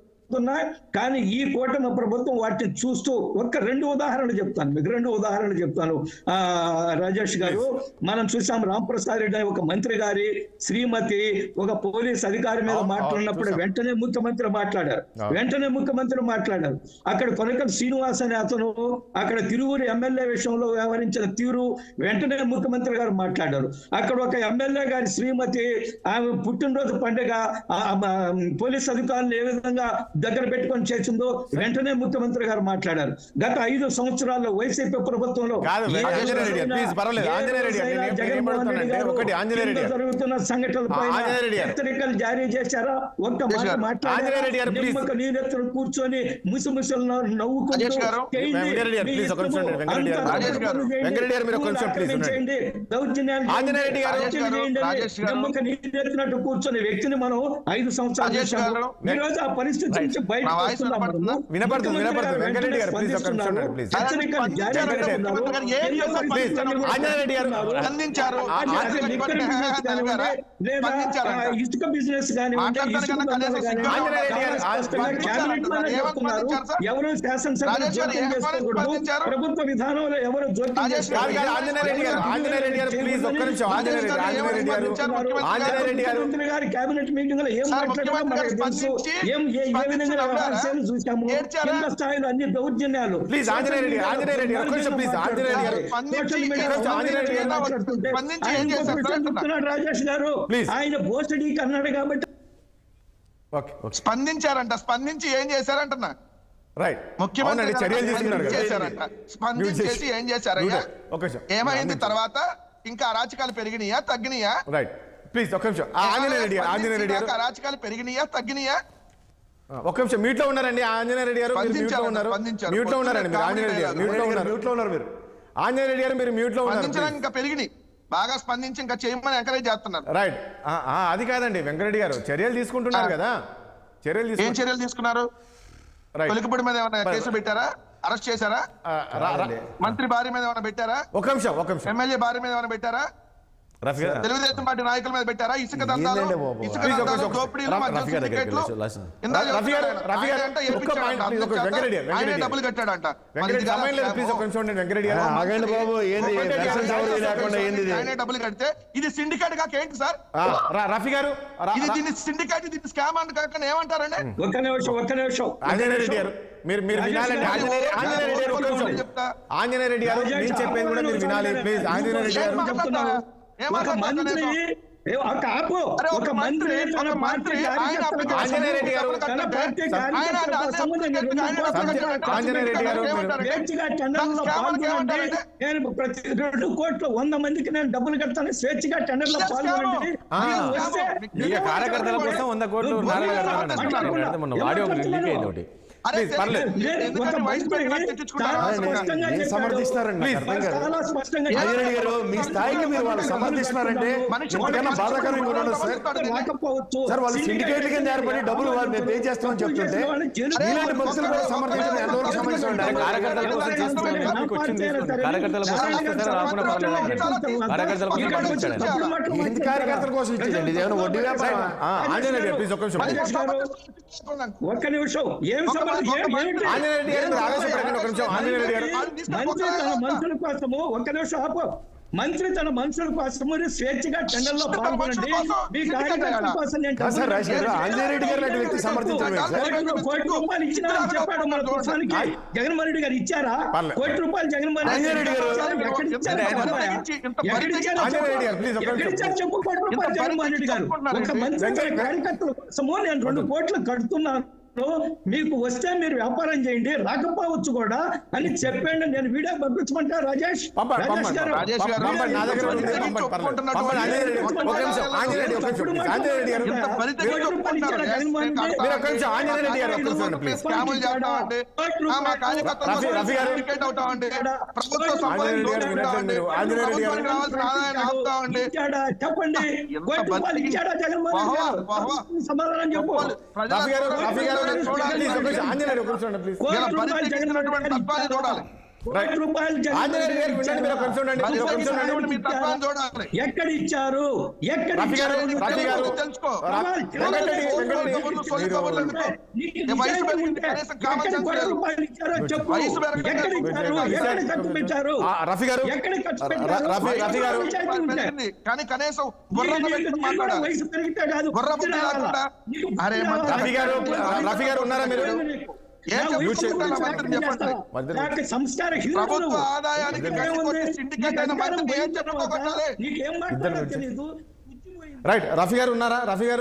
కానీ ఈ కూటమి ప్రభుత్వం వాటిని చూస్తూ ఒక్క రెండు ఉదాహరణలు చెప్తాను మీకు రెండు ఉదాహరణలు చెప్తాను ఆ రాజేష్ గారు మనం చూసాం రాంప్రసాద్ రెడ్డి అనే ఒక మంత్రి గారి శ్రీమతి ఒక పోలీస్ అధికారి మీద అవును, మాట్లాడినప్పుడు చూసాం. వెంటనే ముఖ్యమంత్రి మాట్లాడారు అవును. వెంటనే ముఖ్యమంత్రి మాట్లాడారు అక్కడ కొనకల్ శ్రీనివాస్ అనే అతను అక్కడ తిరువురు ఎమ్మెల్యే విషయంలో వ్యవహరించిన తీరు వెంటనే ముఖ్యమంత్రి గారు మాట్లాడారు అక్కడ ఒక ఎమ్మెల్యే గారి శ్రీమతి ఆమె పుట్టినరోజు పండుగ ఆ- ఆ పోలీస్ అధికారులు ఏ విధంగా దగ్గర పెట్టుకొని చేసిందో వెంటనే ముఖ్యమంత్రి గారు మాట్లాడారు గత ఐదు సంవత్సరాల్లో వైసీపీ ప్రభుత్వంలో కాదు, ఏ ఆంజనేయ రెడ్డి గారు, రోజైనా- please, పర్వాలేదు. ఏ ఆంజనేయ రెడ్డి గారు, రోజైనా నేను ఏం జగన్మోహన్ రెడ్డి అడుగుతానంటే, గారు ఒకటి ఆంజనేయ రెడ్డి కింద గారు. జరుగుతున్న సంఘటనలపై ఆంజనేయ రెడ్డి గారు. హెచ్చరికలు జారీ చేశారా ఒక్క మాట గారు. ఆంజనేయ రెడ్డి గారు, please. నిమ్మక నీరెత్తులు కూర్చొని ముసిముసలు నవ్వుకుంటూ రాజేష్ గారు. చేయండి. వెంకటరెడ్డి గారు, మీ please, ఒక నిమిషం ఇష్టము. ఉండండి. వెంకటరెడ్డి గారు. అంతా రాజేష్ గారు. చేయండి. వెంకటరెడ్డి గారు, మీరు ఒక నిమిషం, please, ఉండండి. చేయండి. దౌర్జన్యాలు ఆంజనేయ రెడ్డి గారు. హత్యలు రాజేష్ గారు, చేయండి. రాజేష్ గారు. నిమ్మక నీరెత్తినట్టు కూర్చొని వ్యక్తిని మనం ఐదు సంవత్సరాలు రాజేష్ చూశాము. గారు. ఈ రోజు ఆ పరిస్థితి నుంచి నా బయటకు వాయిస్ వస్తున్నాం వినపడుతుందా? మనము. వినపడుతుంది, ముఖ్యమంత్రి వినపడుతుంది. గారు వెంకటరెడ్డి గారు, please, ఒక నిమిషం స్పందిస్తున్నారు. ఉండండి, please. హెచ్చరికలు ఆయన జారీ స్పందించారు. చేస్తున్నారు. ముఖ్యమంత్రి గారు ఏం కేంద్ర చేశారు? ప్రభుత్వం స్పందించారు. ఆంజనేయ రెడ్డి గారు స్పందించారు. ఆ- ఆ- ఆర్థిక లిక్కర్ ఇబ్బంది బిజినెస్ కలిగారా? కానివ్వండి, లేదా స్పందించారంట. ఆ, ఇసుక బిజినెస్ కానివ్వండి మాట్లాడతాను ఇసుక కనుక దందాలు కనీసం కానివ్వండి, ఆంజనేయ రెడ్డి గారు, చాలా స్పష్టంగా స్పందించారంట. క్యాబినెట్ లోనే ఏమని చెప్తున్నారు. స్పందించారు సార్? ఎవరు శాసనసభ రాజేష్ గారు జోక్యం ఏమని చేసుకోకూడదు స్పందించారు? ప్రభుత్వ విధానంలో ఎవరు జోక్యం రాజేష్ కాదు చేసుకోకూడదు. కాదు ఆంజనేయ రెడ్డి గారు ఆంజనేయ రెడ్డి గారు ప్లీజ్ ఒక్క నిమిషం ఆంజనేయ రెడ్డి ఆంజనేయ రెడ్డి గారు ఆంజనేయ రెడ్డి గారు ముఖ్యమంత్రి గారి కేబినెట్ మీటింగ్ లో ఏం సార్, మాట్లాడారో ముఖ్యమంత్రి మనకు గారు తెలుసు స్పందించి- ఏం ఏ- ఏ విధంగా స్పందించి వ్యవహారాలు చూసాము ఏడ్చారా? కింద స్థాయిలో అన్ని దౌర్జన్యాలు Please, ఆంజనేయ రెడ్డి గారు, ఆంజనేయ రెడ్డి గారు, కొంచెం please, ఆంజనేయ రెడ్డి గారు. స్పందించి సోషల్ మీడియా కొంచెం ఆంజనేయ రెడ్డి గారు మాట్లాడుతుంటే స్పందించి ఆయన ఏం ఇంకొక చేశారు? విషయం చెప్తున్నాడు రాజేష్ గారు Please. ఆయన బోసడీకి అన్నాడు కాబట్టి ఓకే ఓకే స్పందించారంట స్పందించి ఏం చేశారంటున్నా రైట్ ముఖ్యమంత్రి అవునండి గారు చర్యలు తీసుకున్నారు స్పందించి కదా చేశారంట స్పందించేసి ఏం చేశారయ్యా ఒక నిమిషం. ఏమైంది తర్వాత ఇంకా అరాచకాలు పెరిగినాయా తగ్గినాయా రైట్ ప్లీజ్ ఒక్క నిమిషం ఆ, ఆంజనేయ రెడ్డి గారు ఆంజనేయ రెడ్డి గారు స్పందించినాక అరాచకాలు పెరిగినాయా తగ్గినాయా ఆ, ఒక్క నిమిషం మ్యూట్ లో ఉన్నారండి ఆంజనేయ రెడ్డి గారు మీరు మ్యూట్ లో స్పందించారు, ఉన్నారు స్పందించారు. మ్యూట్ లో ఉన్నారండి మీరు ఆంజనేయ రెడ్డి గారు మ్యూట్ లో ఉన్నారు మ్యూట్లో ఉన్నారు మీరు ఆంజనేయ రెడ్డి గారు మీరు మ్యూట్ లో ఉన్నారు స్పందించడానికి ఇంకా పెరిగినాయి బాగా స్పందించి ఇంకా చేయమని ఎంకరేజ్ చేస్తున్నారు రైట్ అది కాదండి వెంకరెడ్డి గారు చర్యలు తీసుకుంటున్నారు ఆ. కదా చర్యలు ఏం తీసుకుంటున్నారు చర్యలు తీసుకున్నారు రైట్ తొలికపూడి మీద ఏమైనా కేసు పెట్టారా అరెస్ట్ చేశారా ఆ, రా- రా- మంత్రి భార్య మీద ఏమైనా పెట్టారా ఒక నిమిషం ఒక నిమిషం ఎమ్మెల్యే భార్య మీద ఏమైనా పెట్టారా రఫీ గారు తెలుగుదేశం పార్టీ నాయకుల మీద పెట్టారా ఇసుక దందాలు ఏందండి బాబు? ఇసుక ప్లీజ్ ఒక దందాలు నిమిషం. దోపిడీలు రఫీ మద్యం గారి దగ్గరికి సిండికేట్లు వెళ్ళొచ్చు, లాస్ట్. ఇందాక రఫీ గారు, చెప్తున్నాడు. రఫీ గారు, ఆయన అంటే ఒక్క ఏడిపించాడంట, పాయింట్ ప్లీజ్, ఒక అందుచేత వెంకరెడ్డి, ఆయన వెంకరెడ్డి. డబ్బులు కట్టాడంట మరి వెంకరెడ్డి ఇది కాదా సమయం లేదు ప్లీజ్ ఒక స్కామ్? నిమిషం ఉండండి వెంకరెడ్డి గారు ఆ, ఆగండి బాబు ఏంది వెంకరెడ్డి గారు, దర్శన సౌకర్యం లేకుండా ఏంది ఇది? ఆయనే డబ్బులు కడితే ఇది సిండికేట్ కాక ఏంటి సార్ ఆ, రా- రఫీ గారు రా- ఇది రా- దీన్ని సిండికేట్ ఇది స్కామ్ అంట కాక ఏమంటారండి ఒక్క నిమిషం ఒక్క నిమిషం ఆంజనేయ రెడ్డి గారు మీరు మీరు వినాలంటే ఆంజనేయ ఆంజనేయ రెడ్డి గారు ఒక్క నిమిషం చెప్తా. ఆంజనేయ రెడ్డి గారు నేను చెప్పేది కూడా మీరు వినాలి ప్లీజ్ ఆంజనేయ రెడ్డి గారు చెప్తున్నాను. ఏం ఒక మాట్లాడతావు మంత్రి కనీసం? ఏ, ఒక ఆపు అరే, ఒక మంత్రి తన ఒక పార్టీ మంత్రి, ఆయన కార్యకర్తల ఆంజనేయ రెడ్డి గారు, కోసం, తన పార్టీ ఆయన కార్యకర్తల అంటే కోసం ఆయన నేను రెండు ఆయన కోట్ల ఆయన రూపాయలు ఆంజనేయ రెడ్డి గారు, మీరు- ఏమంటారు? స్వేచ్ఛగా టెండర్లో దానికి స్కామ్ అని పాల్గొనండి ఏమంటారంటే? నేను ప్రతి రెండు కోట్ల వంద మందికి నేను డబ్బులు కడతాను స్వేచ్ఛగా టెండర్లో ఇదే స్కామ్. పాల్గొనండి ఆ. మీరు వస్తే ఇక కార్యకర్తల కోసం వంద కోట్లు నువ్వు నారాయణ గారు బోర్డు అన్నారు. మాట్లాడకుండా. అంటే మొన్న ఆడియో ఒకటి లీక్ అయింది ఒకటి అరే, ప్లీజ్ పర్లేదు లేదు, ఎందుకంటే ఒక వైస్ మంత్రి ప్రెసిడెంట్ తెచ్చుకుంటారు. చాలా ఆయన స్పష్టంగా ఏం చెప్పాడు. సమర్థిస్తారండి నాకు అర్థం కాదు చాలా స్పష్టంగా ఆంజనేయ గారు మీ స్థాయికి మీరు వాళ్ళు సమర్థిస్తున్నారంటే మనిషి ఇంతకన్నా బాధాకరం ఇంకోటి ఉండదు సార్ రాకపోవచ్చు సార్ వాళ్ళు సిండికేట్ల కింద ఏర్పడి డబ్బులు వాళ్ళు మేము పే చేస్తామని చెప్తుంటే మీలాంటి భక్తులు కూడా సమర్థించడం ఎంతవరకు సమర్థించండి కార్యకర్తల కోసం చేస్తున్నారు కదా, మీకు వచ్చింది తీసుకోండి. కార్యకర్తల కోసం చేస్తే రాకుండా పర్లేదు. కార్యకర్తల కోసం పనిచేస్తాడు. ఎందుకు కార్యకర్తల కోసం ఇచ్చేదండి ఇది ఏమైనా వడ్డీ వ్యాపారం ఆ, ఆంజనేయ రెడ్డి ప్లీజ్ ఒక్క నిమిషం ప్లీజ్. ఒక్క నిమిషం ఏం సంబంధం ఏం- ఏమిటి? ఆంజనేయ రెడ్డి గారు మీరు ఆవేశపడకండి ఒక నిమిషం ఆంజనేయ రెడ్డి గారు మంత్రి తన మనుషుల కోసము ఒక్క నిమిషం ఆపు మంత్రి తన మనుషుల కోసము స్వేచ్ఛగా టెండర్లో పాల్గొనండి మీ కార్యకర్తల కోసం నేను కాదు సార్ డబ్బులు రాజశేఖర్ గారు ఆంజనేయ రెడ్డి గారు లాంటి వ్యక్తి సమర్థించడం ఏంటి సార్ కోటి కోటి రూపాయలు ఇచ్చినారని చెప్పాడు మన పురుషానికి జగన్మోహన్ రెడ్డి గారు ఇచ్చారా పర్లేదు. కోటి రూపాయలు జగన్మోహన్ ఆంజనేయ రెడ్డి గారు. ఎక్కడ ఇచ్చారు ఇంత అబ్బాయి? పరితెచ్చి- ఇంత ఎక్కడ పరితెచ్చి- ఇచ్చారో ఆంజనేయ రెడ్డి గారు, చెప్పు. ప్లీజ్ ఒక్క ఎక్కడ నిమిషం. ఇచ్చారో చెప్పు కోటి రూపాయలు ఇంత జగన్మోహన్ రెడ్డి గారు పరితెచ్చి ఒక మంత్రి వెంకయ్య- కార్యకర్తల కోసము నేను రెండు కోట్లు కడుతున్నాను మీకు వస్తే మీరు వ్యాపారం చేయండి రాకపోవచ్చు కూడా అని చెప్పండి నేను వీడియో పంపించమంటా రాజేష్ పంపండి, రాజేష్ పంపండి. గారు రాజేష్ గారు, పంపండి, నా దగ్గర ఉంది, ఇంత పంపండి, పర్లేదు. ఒప్పుకుంటున్నటువంటి పంపండి, ఆంజనేయ రెడ్డి, ఒక నిమిషం, ఆంజనేయ రెడ్డి, ఒక నిమిషం, ప్లీజ్. ఆంజనేయ రెడ్డి గారు, ఇంత పరితెచ్చి కోటి రూపాయలు ఇచ్చారా జగన్మోహన్ రెడ్డి? మీరు ఒక్క నిమిషం, ఆంజనేయ రెడ్డి గారు, ఒక్క నిమిషం, ప్లీజ్. స్కాములు చేస్తామండి ఆ, మా కార్యకర్తల రఫీ- కోసం రఫీ గారు. సిండికేట్ అవుతామండి ప్రభుత్వ ఆంజనేయ సంపదను రెడ్డి గారు వినట్లేదు దోచుకుంటామండి మీరు. ఆంజనేయ రెడ్డి గారు. ప్రభుత్వానికి రావాల్సిన ఆదాయాన్ని ఆపుతామండి ఇచ్చాడా చెప్పండి ఎంత కోటి రూపాయలు బతికి- ఇచ్చాడా జగన్మోహన్ రెడ్డి గారు వాహ్, వాహ్. సమాధానం చెప్పు ప్రజల రఫీ గారు రఫీ గారు చూడాలి. ప్లీజ్ ఒక నిమిషం, ఆంజనేయ రెడ్డి, ఒక నిమిషం ఉండండి, ప్లీజ్ కోటి ఇలా రూపాయలు పరిస్థితి జగన్మోహన్ రెడ్డి ఇచ్చినటువంటి గారు తత్వాన్ని ఇచ్చారా? చూడాలి. కోటి రూపాయలు జగన్మోహన్ ఆంజనేయ రెడ్డి గారు వినండి, మీరు ఒక నిమిషం ఉండండి, మీరు ఒక నిమిషం ఉండండి. పరిస్థితి మీ తత్వాన్ని చూడాలి ఎక్కడ ఇచ్చారు ఎక్కడ రఫీ గారు, ఇచ్చారు? రఫీ గారు. తెలుసుకో రా- వెంకటరెడ్డి, వెంకటరెడ్డి, కబుర్లు, సొల్లు మీరు- కబుర్లు ఎందుకు? నీకు ఏ వయసు నిజాయితీ పెరిగింది, ఉంటే కనీసం కామన్ ఎక్కడ సెన్స్ కోటి లేదు. రూపాయలు ఇచ్చారో చెప్పు వయసు పెరగట్లేదు. ఎక్కడ ఇచ్చారు ఎక్కడ ఖర్చు పెట్టారు ఆ, రఫీ గారు ఎక్కడ ఖర్చు ర- పెట్టారు రఫీ రఫీ గారు నిజాయితీ ఉంటే. పెరిగింది. కానీ కనీసం బుర్ర నీకు- పెట్టి నీకు కూడా మాట్లాడాలి వయసు పెరిగితే కాదు బుర్ర బుద్ధి బుద్ధి రావాలా? లేకుండా. నీకు అరే, బుద్ధి మంత్రి రావాలా? రఫీ గారు, రఫీ గారు ఉన్నారా మీరు? ఏం నా చెప్పు వయసు చెప్తారా గురించి మంత్రిని వ్యాఖ్యలు చెప్పండి. చేస్తావా? మంత్రిని- నాకు సంస్కార హీరో ప్రభుత్వ నువ్వు. ఆదాయానికి నీకు గండి ఏముంది? కొట్టి సిండికేట్ నీకు అయిన అధికారం మంత్రిని ఏం పోయిన చెప్పుకోగలగాలి? తర్వాత నీకేం మాట్లాడాలో గురించి. తెలీదు. బుద్ధి పోయింది. రైట్ రఫీ గారు ఉన్నారా రఫీ గారు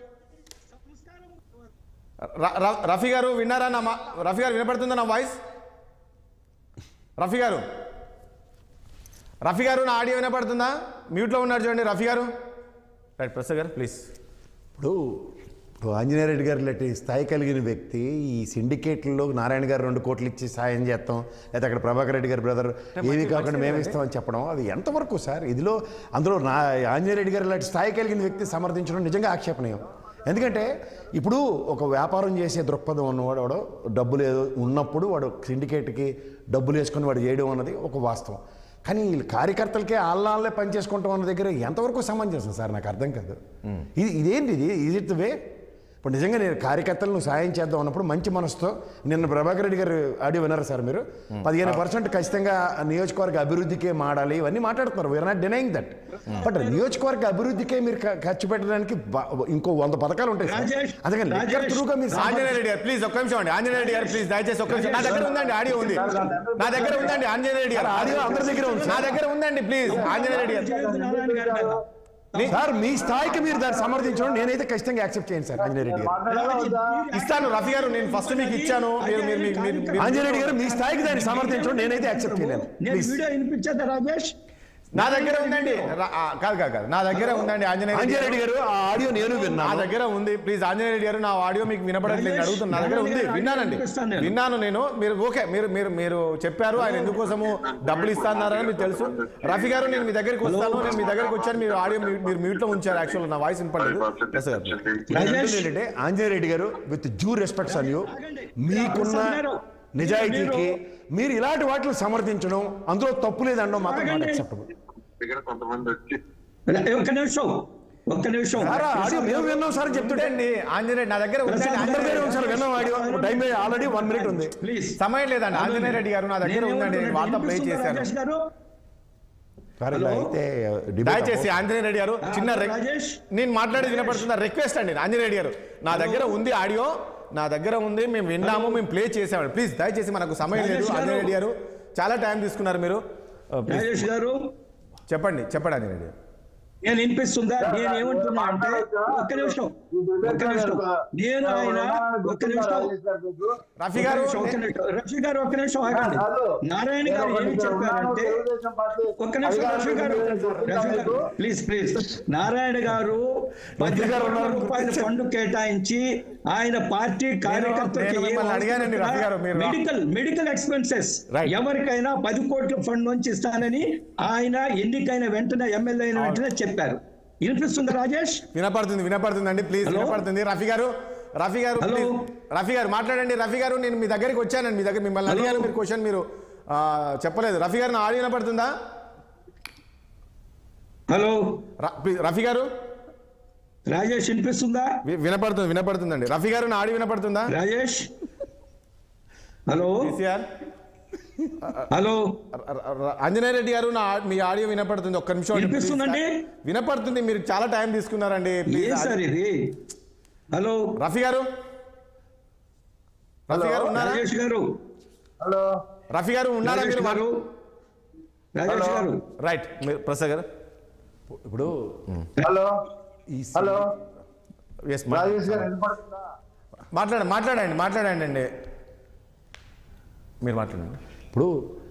ర- ర- రఫీ గారు విన్నారా నా మా రఫీ గారు వినపడుతుందా నా వాయిస్ రఫీ గారు రఫీ గారు నా ఆడియో వినపడుతుందా మ్యూట్లో ఉన్నారు చూడండి రఫీ గారు రైట్ ప్రసాద్ గారు ప్లీజ్ ఇప్పుడు ఇప్పుడు ఆంజనేయ రెడ్డి గారు లాంటి స్థాయి కలిగిన వ్యక్తి ఈ సిండికేట్లలో నారాయణ గారు రెండు కోట్లు ఇచ్చి సాయం చేస్తాం లేదా అక్కడ ప్రభాకర్ రెడ్డి గారి బ్రదర్ ఏమీ కాకుండా మేము ఇస్తామని చెప్పడం అది ఎంతవరకు సార్ ఇదిలో అందులో నా ఆంజనేయ రెడ్డి గారు లాంటి స్థాయి కలిగిన వ్యక్తి సమర్థించడం నిజంగా ఆక్షేపణీయం ఎందుకంటే ఇప్పుడు ఒక వ్యాపారం చేసే దృక్పథం ఉన్నవాడు వాడు డబ్బులు ఏదో ఉన్నప్పుడు వాడు సిండికేట్కి డబ్బులు వేసుకొని వాడు చేయడం అన్నది ఒక వాస్తవం కానీ వీళ్ళు కార్యకర్తలకే ఆళ్ళే పని చేసుకుంటాం అన్న దగ్గర ఎంతవరకు సమంజసం సార్ నాకు అర్థం కాదు ఇది ఇదేంటి ఇది ఇది ఇట్ వే ఇప్పుడు నిజంగా నేను కార్యకర్తలను సాయం చేద్దాం అన్నప్పుడు మంచి మనసుతో నిన్న ప్రభాకర్ రెడ్డి గారు ఆడియో విన్నారా సార్ మీరు పదిహేను పర్సెంట్ ఖచ్చితంగా నియోజకవర్గ అభివృద్ధికే మాడాలి ఇవన్నీ మాట్లాడుతున్నారు we are not denying that but నియోజకవర్గ అభివృద్ధికే మీరు ఖ- ఖర్చు పెట్టడానికి బ- ఇంకో వంద పథకాలు ఉంటాయి సార్ రాజేష్, అందుకని లెక్కర్ రాజేష్, త్రూగా మీరు ఆంజనేయ రెడ్డి గారు ప్లీజ్ ఒక్క నిమిషం అండి ఆంజనేయ రెడ్డి గారు ప్లీజ్ దయచేసి ఒక్క నిమిషం నా దగ్గర ఉందండి ఆడియో ఉంది నా దగ్గర ఉందండి ఆంజనేయ రెడ్డి గారు ఆడియో అందరి దగ్గర ఉంది నా సార్. దగ్గర ఉందండి ప్లీజ్ ఆంజనేయ రెడ్డి గారు నారాయణ గారి మీద. సార్ మీ స్థాయికి మీరు దాన్ని సమర్థించడం నేనైతే ఖచ్చితంగా యాక్సెప్ట్ చేయను సార్ ఆంజనేయ రెడ్డి గారు ఇస్తాను రఫీ గారు నేను ఫస్ట్ మీకు ఇచ్చాను మీరు మీరు మీరు- మీరు మీరు- ఆంజనేయ రెడ్డి గారు మీ స్థాయికి దాన్ని సమర్థించడం నేనైతే యాక్సెప్ట్ చేయలేను నేను ప్లీజ్ వీడియో వినిపించేదా రాజేష్ నా దగ్గర ఉందండి రా- ఆ, కాదు కాదు కాదు నా దగ్గర ఉందండి ఆంజనేయ రెడ్డి ఆంజనేయ గారు. రెడ్డి గారు ఆ ఆడియో నేను నా విన్నాను దగ్గర ఉంది ప్లీజ్ ఆంజనేయ రెడ్డి గారు నా ఆడియో మీకు వినపడట్లేదు నేను అడుగుతున్నా నా దగ్గర ఉంది విన్నానండి విన్నాను నేను మీరు ఓకే మీరు మీరు మీరు చెప్పారు ఆయన ఎందుకోసము డబ్బులు ఇస్తాన్నారని మీకు తెలుసు రఫీ గారు నేను మీ దగ్గరికి వస్తాను నేను మీ దగ్గరికి వచ్చాను మీరు ఆడియో మీ- మీరు మ్యూట్ లో ఉంచారు యాక్చువల్ నా వాయిస్ వినపడలేదు Yes, sir. నేను అంటుంది ఏంటంటే ఆంజనేయ రెడ్డి గారు with due respects on you మీకున్న నిజాయితీకి మీరు ఇలాంటి వాటిని సమర్థించడం అందులో తప్పు లేదనడం మాత్రం నాట్ అక్సెప్టబుల్ దగ్గర కొంతమంది వచ్చి ఒక్క నిమిషం ఒక్క నిమిషం సార్ ఆడియో మేము విన్నాం సార్ చెప్తుంటే అండి ఆంజనేయ నా దగ్గర ఉందండి, ప్రసాద్ అందరి దగ్గర ఆంజనేయ ఉంది సార్ విన్నాం audio time already one minute ఉంది ప్లీజ్ సమయం లేదండి ఆంజనేయ రెడ్డి గారు నా దగ్గర ఉందండి నేను వార్త ప్లే చేశాను రాజేష్ గారు సార్ ఇలా హలో? అయితే debate దయచేసి ఆంజనేయ రెడ్డి గారు చిన్న ఆ, రిక్- రాజేష్? నేను మాట్లాడేది వినపడుతుందా రిక్వెస్ట్ అండి ఆంజనేయ రెడ్డి గారు నా దగ్గర ఉంది ఆడియో నా దగ్గర ఉంది మేము విన్నాము మేము ప్లే చేసాము ప్లీజ్ దయచేసి మనకు సమయం లేదు రాజేష్ గారు. ఆంజనేయ రెడ్డి గారు చాలా టైం తీసుకున్నారు మీరు Uh, please. రాజేష్ గారు చెప్పండి చెప్పండి ఆంజనేయ రెడ్డి గారు నేను వినిపిస్తుందా నేను ఏమంటున్నా అంటే ఒక్క నిమిషం ఒక్క నిమిషం నేను ఆయన ఒక్క నిమిషం రఫీ ఒక్క గారు నిమిషం, ఒక్క నిమిషం. రఫీ గారు ఒక్క నిమిషం ఆగండి నారాయణ గారు ఏమి చెప్పారంటే ఒక్క నిమిషం రఫీ గారు రఫీ గారు ప్లీజ్ ప్లీజ్ నారాయణ గారు పది గారు కోట్ల ఉన్నారు. రూపాయల ఫండ్ కేటాయించి ఆయన పార్టీ కార్యకర్తలకి నేను ఏ మిమ్మల్ని అడిగానండి, రఫీ గారు, మీరు- మెడికల్ మెడికల్ ఎక్స్పెన్సెస్ Right. ఎవరికైనా పది కోట్ల ఫండ్ నుంచి ఇస్తానని ఆయన ఎన్నికైన వెంటనే ఎమ్మెల్యే అయిన వెంటనే చెప్పారు వినిపిస్తుందా రాజేష్ వినపడుతుంది వినపడుతుందండి ప్లీజ్ హలో? వినపడుతుంది రఫీ గారు రఫీ గారు హలో? ప్లీజ్ రఫీ గారు మాట్లాడండి రఫీ గారు నేను మీ దగ్గరికి వచ్చానండి మీ దగ్గర మిమ్మల్ని హలో? అడిగాను మీరు క్వశ్చన్ మీరు ఆ, చెప్పలేదు రఫీ గారు నా ఆడియో వినపడుతుందా హలో ర- ప్లీజ్, రఫీ గారు రాజేష్ వినిపిస్తుందా వి- వినపడుతుంది వినపడుతుందండి రఫీ గారు నా ఆడియో వినపడుతుందా రాజేష్ హలో కేసీఆర్ హలో ర- ర- ర- ఆంజనేయ రెడ్డి గారు నా ఆ- మీ ఆడియో వినపడుతుంది ఒక్క నిమిషం అండి, ప్లీజ్. వినిపిస్తుందండి? వినపడుతుంది మీరు చాలా టైం తీసుకున్నారండి ప్లీజ్. ఏం సార్ ఇది హలో రఫీ గారు రఫీ గారు ఉన్నారా రాజేష్ గారు హలో రఫీ గారు ఉన్నారా రాజేష్ మీరు గారు రాజేష్ గారు రైట్ మీరు ప్రసాద్ గారు ఇప్పుడు హలో ఈ హలో ఎస్ రాజేష్ గారు వినపడుతుందా మాట్లాడండి మాట్లాడండి మాట్లాడండి అండి మీరు మాట్లాడండి ఇప్పుడు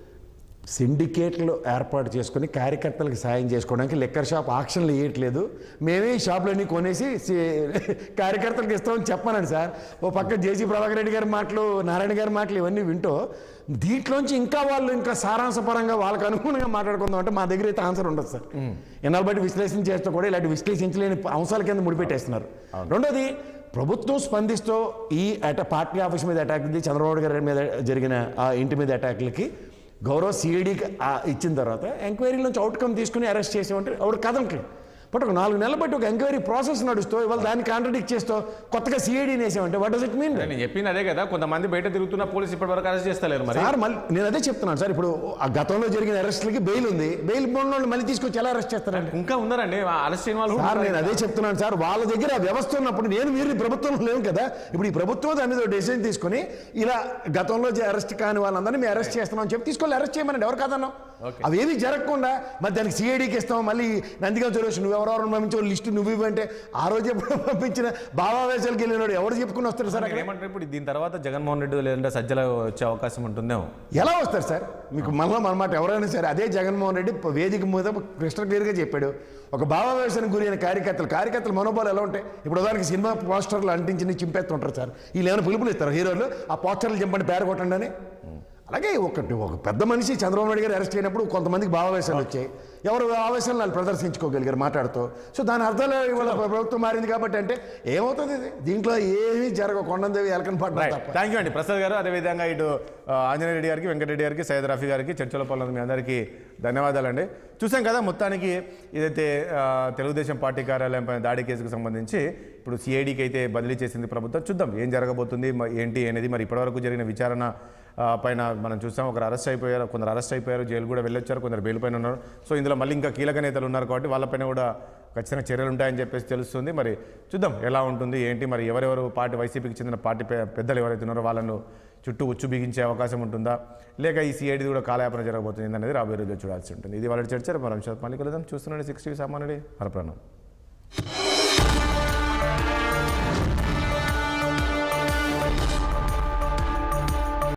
సిండికేట్లు ఏర్పాటు చేసుకొని కార్యకర్తలకు సాయం చేసుకోవడానికి లిక్కర్ షాప్ ఆక్షన్లు వేయట్లేదు మేమే ఈ షాపులన్నీ కొనేసి సి- కార్యకర్తలకు ఇస్తామని చెప్పానండి సార్ ఓ పక్క జేసీ ప్రభాకర్ రెడ్డి గారి మాటలు నారాయణ గారి మాటలు ఇవన్నీ వింటూ దీంట్లోంచి ఇంకా వాళ్ళు ఇంకా సారాంశపరంగా వాళ్ళకి అనుగుణంగా మాట్లాడుకుందాం అంటే మా దగ్గర అయితే ఆన్సర్ ఉండదు సార్ ఎన్నాళ్ళు బట్టి విశ్లేషణ చేస్తూ కూడా ఇలాంటి విశ్లేషించలేని అంశాల కింద ముడిపెట్టేస్తున్నారు రెండోది ప్రభుత్వం స్పందిస్తూ ఈ అట పార్టీ ఆఫీస్ మీద అటాక్ ఇది చంద్రబాబు గారి మీద జరిగిన ఆ ఇంటి మీద అటాక్లకి గౌరవ సిఐడికి ఇచ్చిన తర్వాత ఎంక్వైరీ నుంచి అవుట్కమ్ తీసుకుని అరెస్ట్ చేసామంటే ఆవిడ కథంకి బట్ ఒక నాలుగు నెలలు బట్టి ఒక ఎంక్వైరీ ప్రాసెస్ నడుస్తూ ఇవాళ దాన్ని కాంట్రడిక్ట్ చేస్తూ కొత్తగా సిఐడిని వేసామంటే వాట్ డస్ ఇట్ మీన్ నేను చెప్పింది అదే కదా కొంతమంది బయట తిరుగుతున్న పోలీసు ఇప్పటి వరకు అరెస్ట్ చేస్తలేరు మరి సార్ మళ్ళీ నేను అదే చెప్తున్నాను సార్ ఇప్పుడు ఆ గతంలో జరిగిన అరెస్ట్లకి బెయిల్ ఉంది బెయిల్ ఉన్న వాళ్ళు మళ్ళీ తీసుకొచ్చి ఎలా అరెస్ట్ చేస్తారండి ఇంకా ఉన్నారండి అరెస్ట్ అయిన వాళ్ళు కూడా సార్ నేను ఉన్నారు. అదే చెప్తున్నాను సార్ వాళ్ళ దగ్గర ఆ వ్యవస్థ ఉన్నప్పుడు నేను మీరు ఈ ప్రభుత్వంలో లేవు కదా ఇప్పుడు ఈ ప్రభుత్వం దాని మీద డెసిజన్ తీసుకొని ఇలా గతంలో అరెస్ట్ కాని వాళ్ళందరినీ మేము అరెస్ట్ చేస్తున్నాం అని చెప్పి తీసుకొని అరెస్ట్ చేయమని ఎవరు కాదన్నాం అవేవి జరగకుండా మరి దానికి సిఐడికి ఇస్తాం మళ్ళీ నందిగా చొరవచ్చు నువ్వు ఎవరెవరు పంపించో లిస్టు నువ్వు ఇవ్వంటే ఆ రోజు ఎప్పుడు పంపించిన భావావేశాలకు వెళ్ళినాడు ఎవరు చెప్పుకుని వస్తారు సార్ మీరు అక్కడ ఏమంటారు ఇప్పుడు దీని తర్వాత జగన్మోహన్ రెడ్డి లేదంటే సజ్జల వచ్చే అవకాశం ఉంటుందేమో ఎలా వస్తారు సార్ మీకు మళ్ళీ మనమాట ఎవరైనా సరే అదే జగన్మోహన్ రెడ్డి వేదిక మీద క్రిస్టల్ క్లియర్గా చెప్పాడు ఒక భావావేశానికి గురైన కార్యకర్తలు కార్యకర్తల మనోభావాలు ఎలా ఉంటాయి ఇప్పుడు ఉదాహరణకి సినిమా పోస్టర్లు అంటించి చింపేస్తుంటారు సార్ వీళ్ళు ఏమైనా పిలుపులు ఇస్తారు హీరోలు ఆ పోస్టర్లు చింపండి పేర కొట్టండి అని అలాగే ఒకటి ఒక పెద్ద మనిషి చంద్రబాబు నాయుడు గారు అరెస్ట్ అయినప్పుడు కొంతమందికి భావావేశాలు వచ్చాయి ఎవరు ఆవేశాలు వాళ్ళు ప్రదర్శించుకోగలిగారు మాట్లాడుతూ సో దాని అర్థాలు ఇవాళ ప్రభుత్వం మారింది కాబట్టి అంటే ఏమవుతుంది ఇది దీంట్లో ఏమీ జరగవు కొండందేవి ఎలకని పడ్డా రైట్ తప్ప థ్యాంక్ యూ అండి ప్రసాద్ గారు అదేవిధంగా ఇటు ఆ, ఆంజనేయ రెడ్డి గారికి వెంకటరెడ్డి గారికి సయ్యద్ రఫీ గారికి చర్చల పాలన మీ అందరికీ ధన్యవాదాలండి చూసాం కదా మొత్తానికి ఇదైతే ఆ, తెలుగుదేశం పార్టీ కార్యాలయం పైన దాడి కేసుకు సంబంధించి ఇప్పుడు సిఐడికి అయితే బదిలీ చేసింది ప్రభుత్వం చూద్దాం ఏం జరగబోతుంది మ- ఏంటి అనేది మరి ఇప్పటివరకు జరిగిన విచారణ ఆ, పైన మనం చూసాం ఒకరు అరెస్ట్ అయిపోయారు కొందరు అరెస్ట్ అయిపోయారు జైలు కూడా వెళ్ళొచ్చారు కొందరు బెయిల్ పైన ఉన్నారు సో ఇందులో మళ్ళీ ఇంకా కీలక నేతలు ఉన్నారు కాబట్టి వాళ్ళపైన కూడా ఖచ్చితంగా చర్యలు ఉంటాయని చెప్పేసి తెలుస్తుంది మరి చూద్దాం ఎలా ఉంటుంది ఏంటి మరి ఎవరెవరు పార్టీ వైసీపీకి చెందిన పార్టీ పె- పెద్దలు ఎవరైతే ఉన్నారో వాళ్ళను చుట్టూ ఉచ్చు బిగించే అవకాశం ఉంటుందా లేక ఈ సిఐడి కూడా కాలయాపన జరగబోతుంది అనేది రాబోయే రోజుల్లో చూడాల్సి ఉంటుంది ఇది వాళ్ళ చర్చ మనం మళ్ళీ కలుద్దాం చూస్తున్నాడు సిక్స్టీ సామాన్యుడి హరప్రాణం